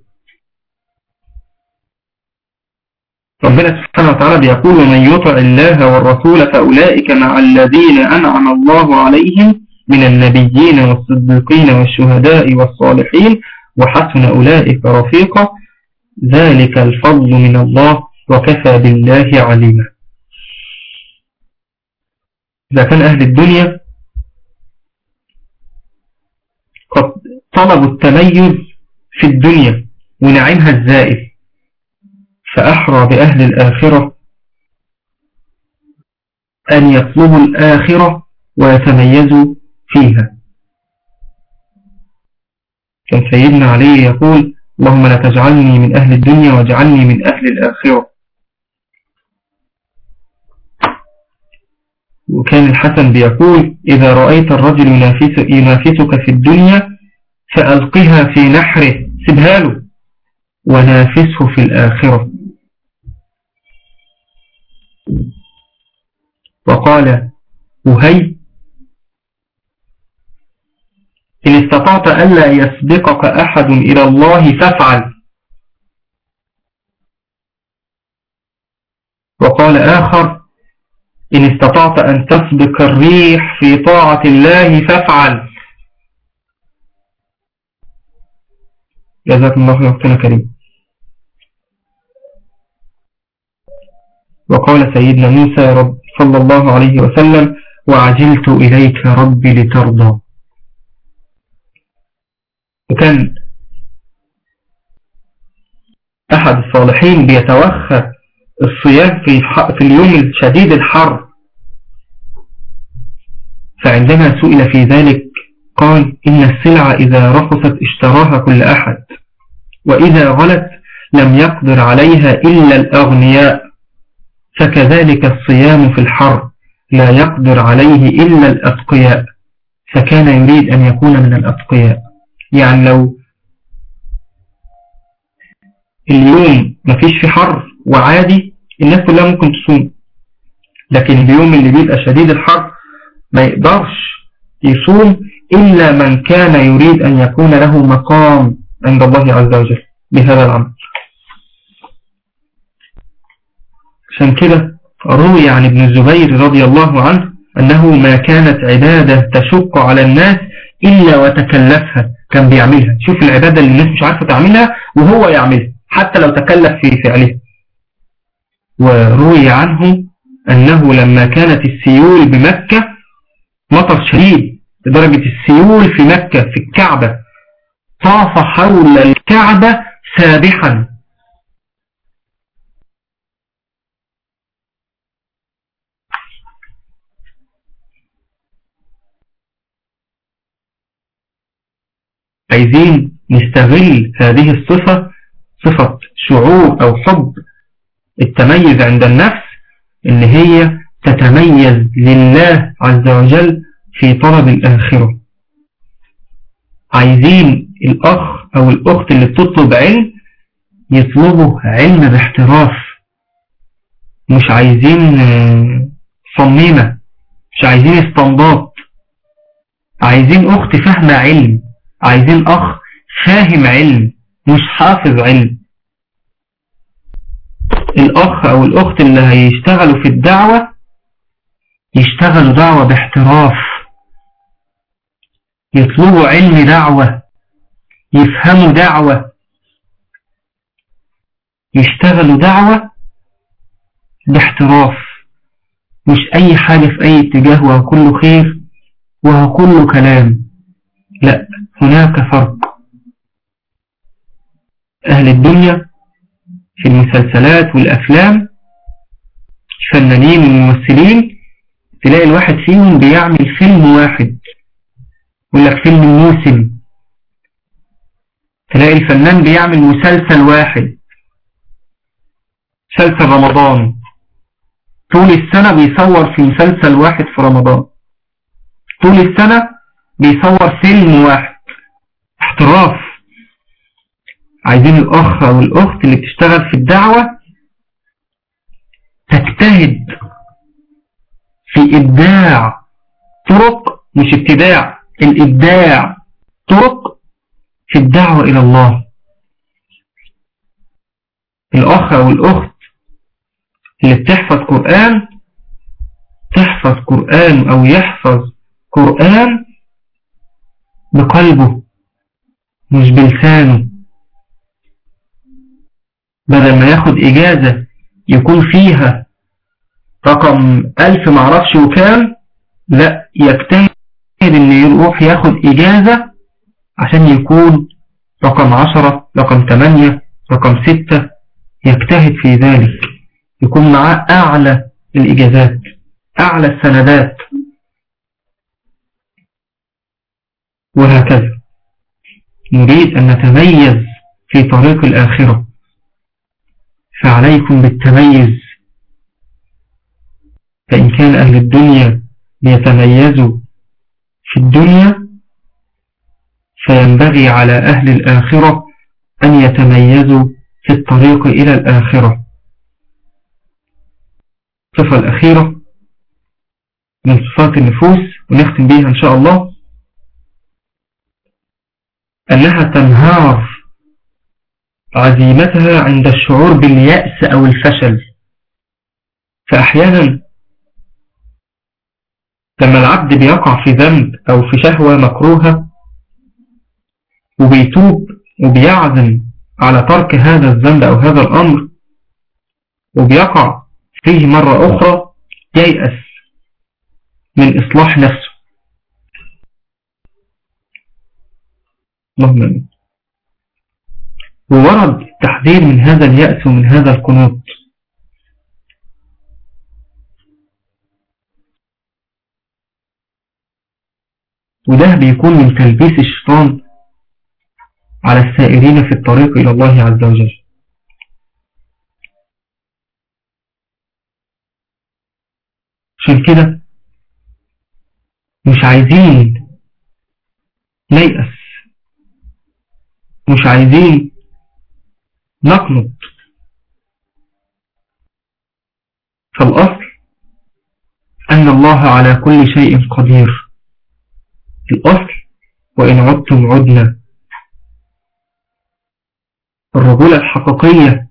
ربنا سبحانه وتعالى بيقول من يطع الله والرسول فأولئك مع الذين أنعم الله عليهم من النبيين والصديقين والشهداء والصالحين وحسن أولئك رفيقا ذلك الفضل من الله وكفى بالله عليما إذا كان أهل الدنيا قد طلبوا التميز في الدنيا ونعيمها الزائف فأحرى بأهل الآخرة أن يطلبوا الآخرة ويتميزوا فيها كان سيدنا علي يقول اللهم لا تجعلني من أهل الدنيا واجعلني من أهل الآخرة وكان الحسن بيقول إذا رأيت الرجل ينافسك في الدنيا فألقها في نحره سبها له ونافسه في الآخرة وقال وهي إن استطعت ألا يسبقك أحد إلى الله فافعل وقال آخر إن استطعت أن تسبق الريح في طاعة الله فافعل جزاكم الله وقتنا كريم وقال سيدنا موسى رب صلى الله عليه وسلم وعجلت إليك ربي لترضى وكان أحد الصالحين بيتوخى الصيام في, في اليوم الشديد الحر فعندما سئل في ذلك قال إن السلعة إذا رخصت اشتراها كل أحد وإذا غلت لم يقدر عليها إلا الأغنياء فكذلك الصيام في الحر لا يقدر عليه إلا الأتقياء فكان يريد أن يكون من الأتقياء يعني لو اليوم مفيش في حر وعادي الناس كلها ممكن تصوم لكن اليوم اللي بيبقى شديد الحر ما يقدرش يصوم إلا من كان يريد أن يكون له مقام عند الله عز وجل بهذا العمل عشان كده روي عن ابن الزبير رضي الله عنه أنه ما كانت عبادة تشق على الناس إلا وتكلفها كان بيعملها شوف العبادة اللي الناس مش عارفة تعملها وهو يعملها حتى لو تكلف في فعلها وروي عنه أنه لما كانت السيول بمكة مطر شديد لدرجة السيول في مكة في الكعبة طاف حول الكعبة سابحا عايزين نستغل هذه الصفة صفة شعور أو حب التميز عند النفس إن هي تتميز لله عز وجل في طلب الآخرة عايزين الأخ أو الأخت اللي بتطلب علم يطلبوا علم باحتراف مش عايزين صميمة مش عايزين استنباط عايزين أخت فاهمة علم عايزين أخ فاهم علم مش حافظ علم الأخ أو الأخت اللي هيشتغلوا في الدعوة يشتغلوا دعوة باحتراف يطلبوا علم دعوة يفهموا دعوة يشتغلوا دعوة باحتراف مش أي حاجة في أي اتجاه وهو كله خير وهو كله كلام لا هناك فرق أهل الدنيا في المسلسلات والأفلام الفنانين والممثلين تلاقي الواحد فيهم بيعمل فيلم واحد يقول لك فيلم موسم تلاقي الفنان بيعمل مسلسل واحد مسلسل رمضان طول السنة بيصور في مسلسل واحد في رمضان طول السنة بيصور فيلم واحد احتراف عايزين الأخ أو الأخت اللي بتشتغل في الدعوة تجتهد في إبداع طرق مش ابتداع الإبداع طرق في الدعوة إلى الله الأخ أو الأخت اللي بتحفظ قرآن تحفظ قرآن أو يحفظ قرآن بقلبه مش بلسانه بدل ما ياخد إجازة يكون فيها رقم ألف معرفش وكام لا يجتهد ان يروح ياخد إجازة عشان يكون رقم عشرة رقم تمانية رقم ستة يجتهد في ذلك يكون معاه أعلى الإجازات أعلى السندات وهكذا نريد أن نتميز في طريق الآخرة فعليكم بالتميز فإن كان أهل الدنيا ليتميزوا في الدنيا فينبغي على أهل الآخرة أن يتميزوا في الطريق إلى الآخرة الصفة الأخيرة من صفات النفوس ونختم بها إن شاء الله أنها تنهار عزيمتها عند الشعور باليأس أو الفشل فأحيانا لما العبد بيقع في ذنب أو في شهوة مكروهة وبيتوب وبيعزم على ترك هذا الذنب أو هذا الأمر وبيقع فيه مرة أخرى ييأس من إصلاح نفسه اللهم امين وورد التحذير من هذا اليأس ومن هذا القنوط وده بيكون من تلبيس الشيطان على السائرين في الطريق إلى الله عز وجل عشان كده مش عايزين نيأس مش عايزين نقنط فالأصل أن الله على كل شيء قدير الأصل وإن عدتم عدنا الرجولة الحقيقية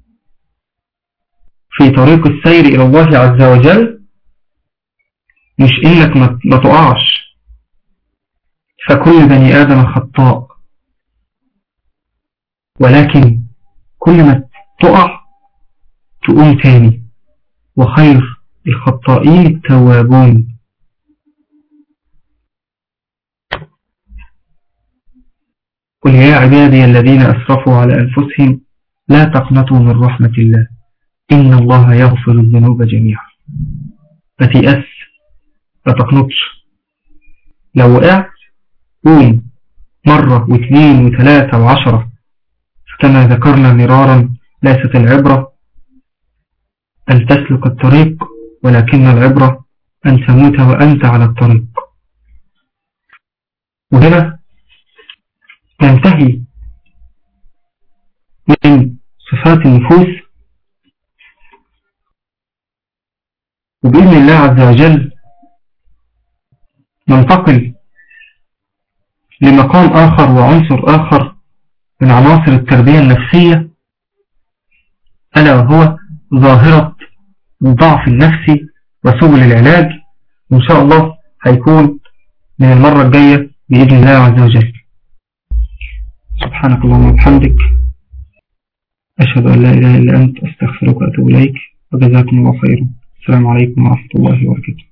في طريق السير إلى الله عز وجل مش إنك ما تقعش فكل بني آدم خطاء ولكن كل ما تقع تقوم تاني وخير الخطائين التوابون قل يا عبادي الذين أسرفوا على أنفسهم لا تقنطوا من رحمة الله إن الله يغفر الذنوب جميعا فتيأس لا تقنطش لو وقعت قوم مرة واثنين وثلاثة وعشرة كما ذكرنا مرارا ليست العبرة أن تسلك الطريق ولكن العبرة أن تموت وأنت على الطريق وهنا ننتهي من صفات النفوس وبإذن الله عز وجل ننتقل لمقام آخر وعنصر آخر من عناصر التربية النفسية ألا وهو ظاهرة الضعف النفسي وسبل العلاج وإن شاء الله هيكون من المرة الجاية بإذن الله عز وجل سبحانك اللهم وبحمدك أشهد أن لا إله إلا أنت أستغفرك وأتوب إليك وجزاكم الله خيرا السلام عليكم ورحمة الله وبركاته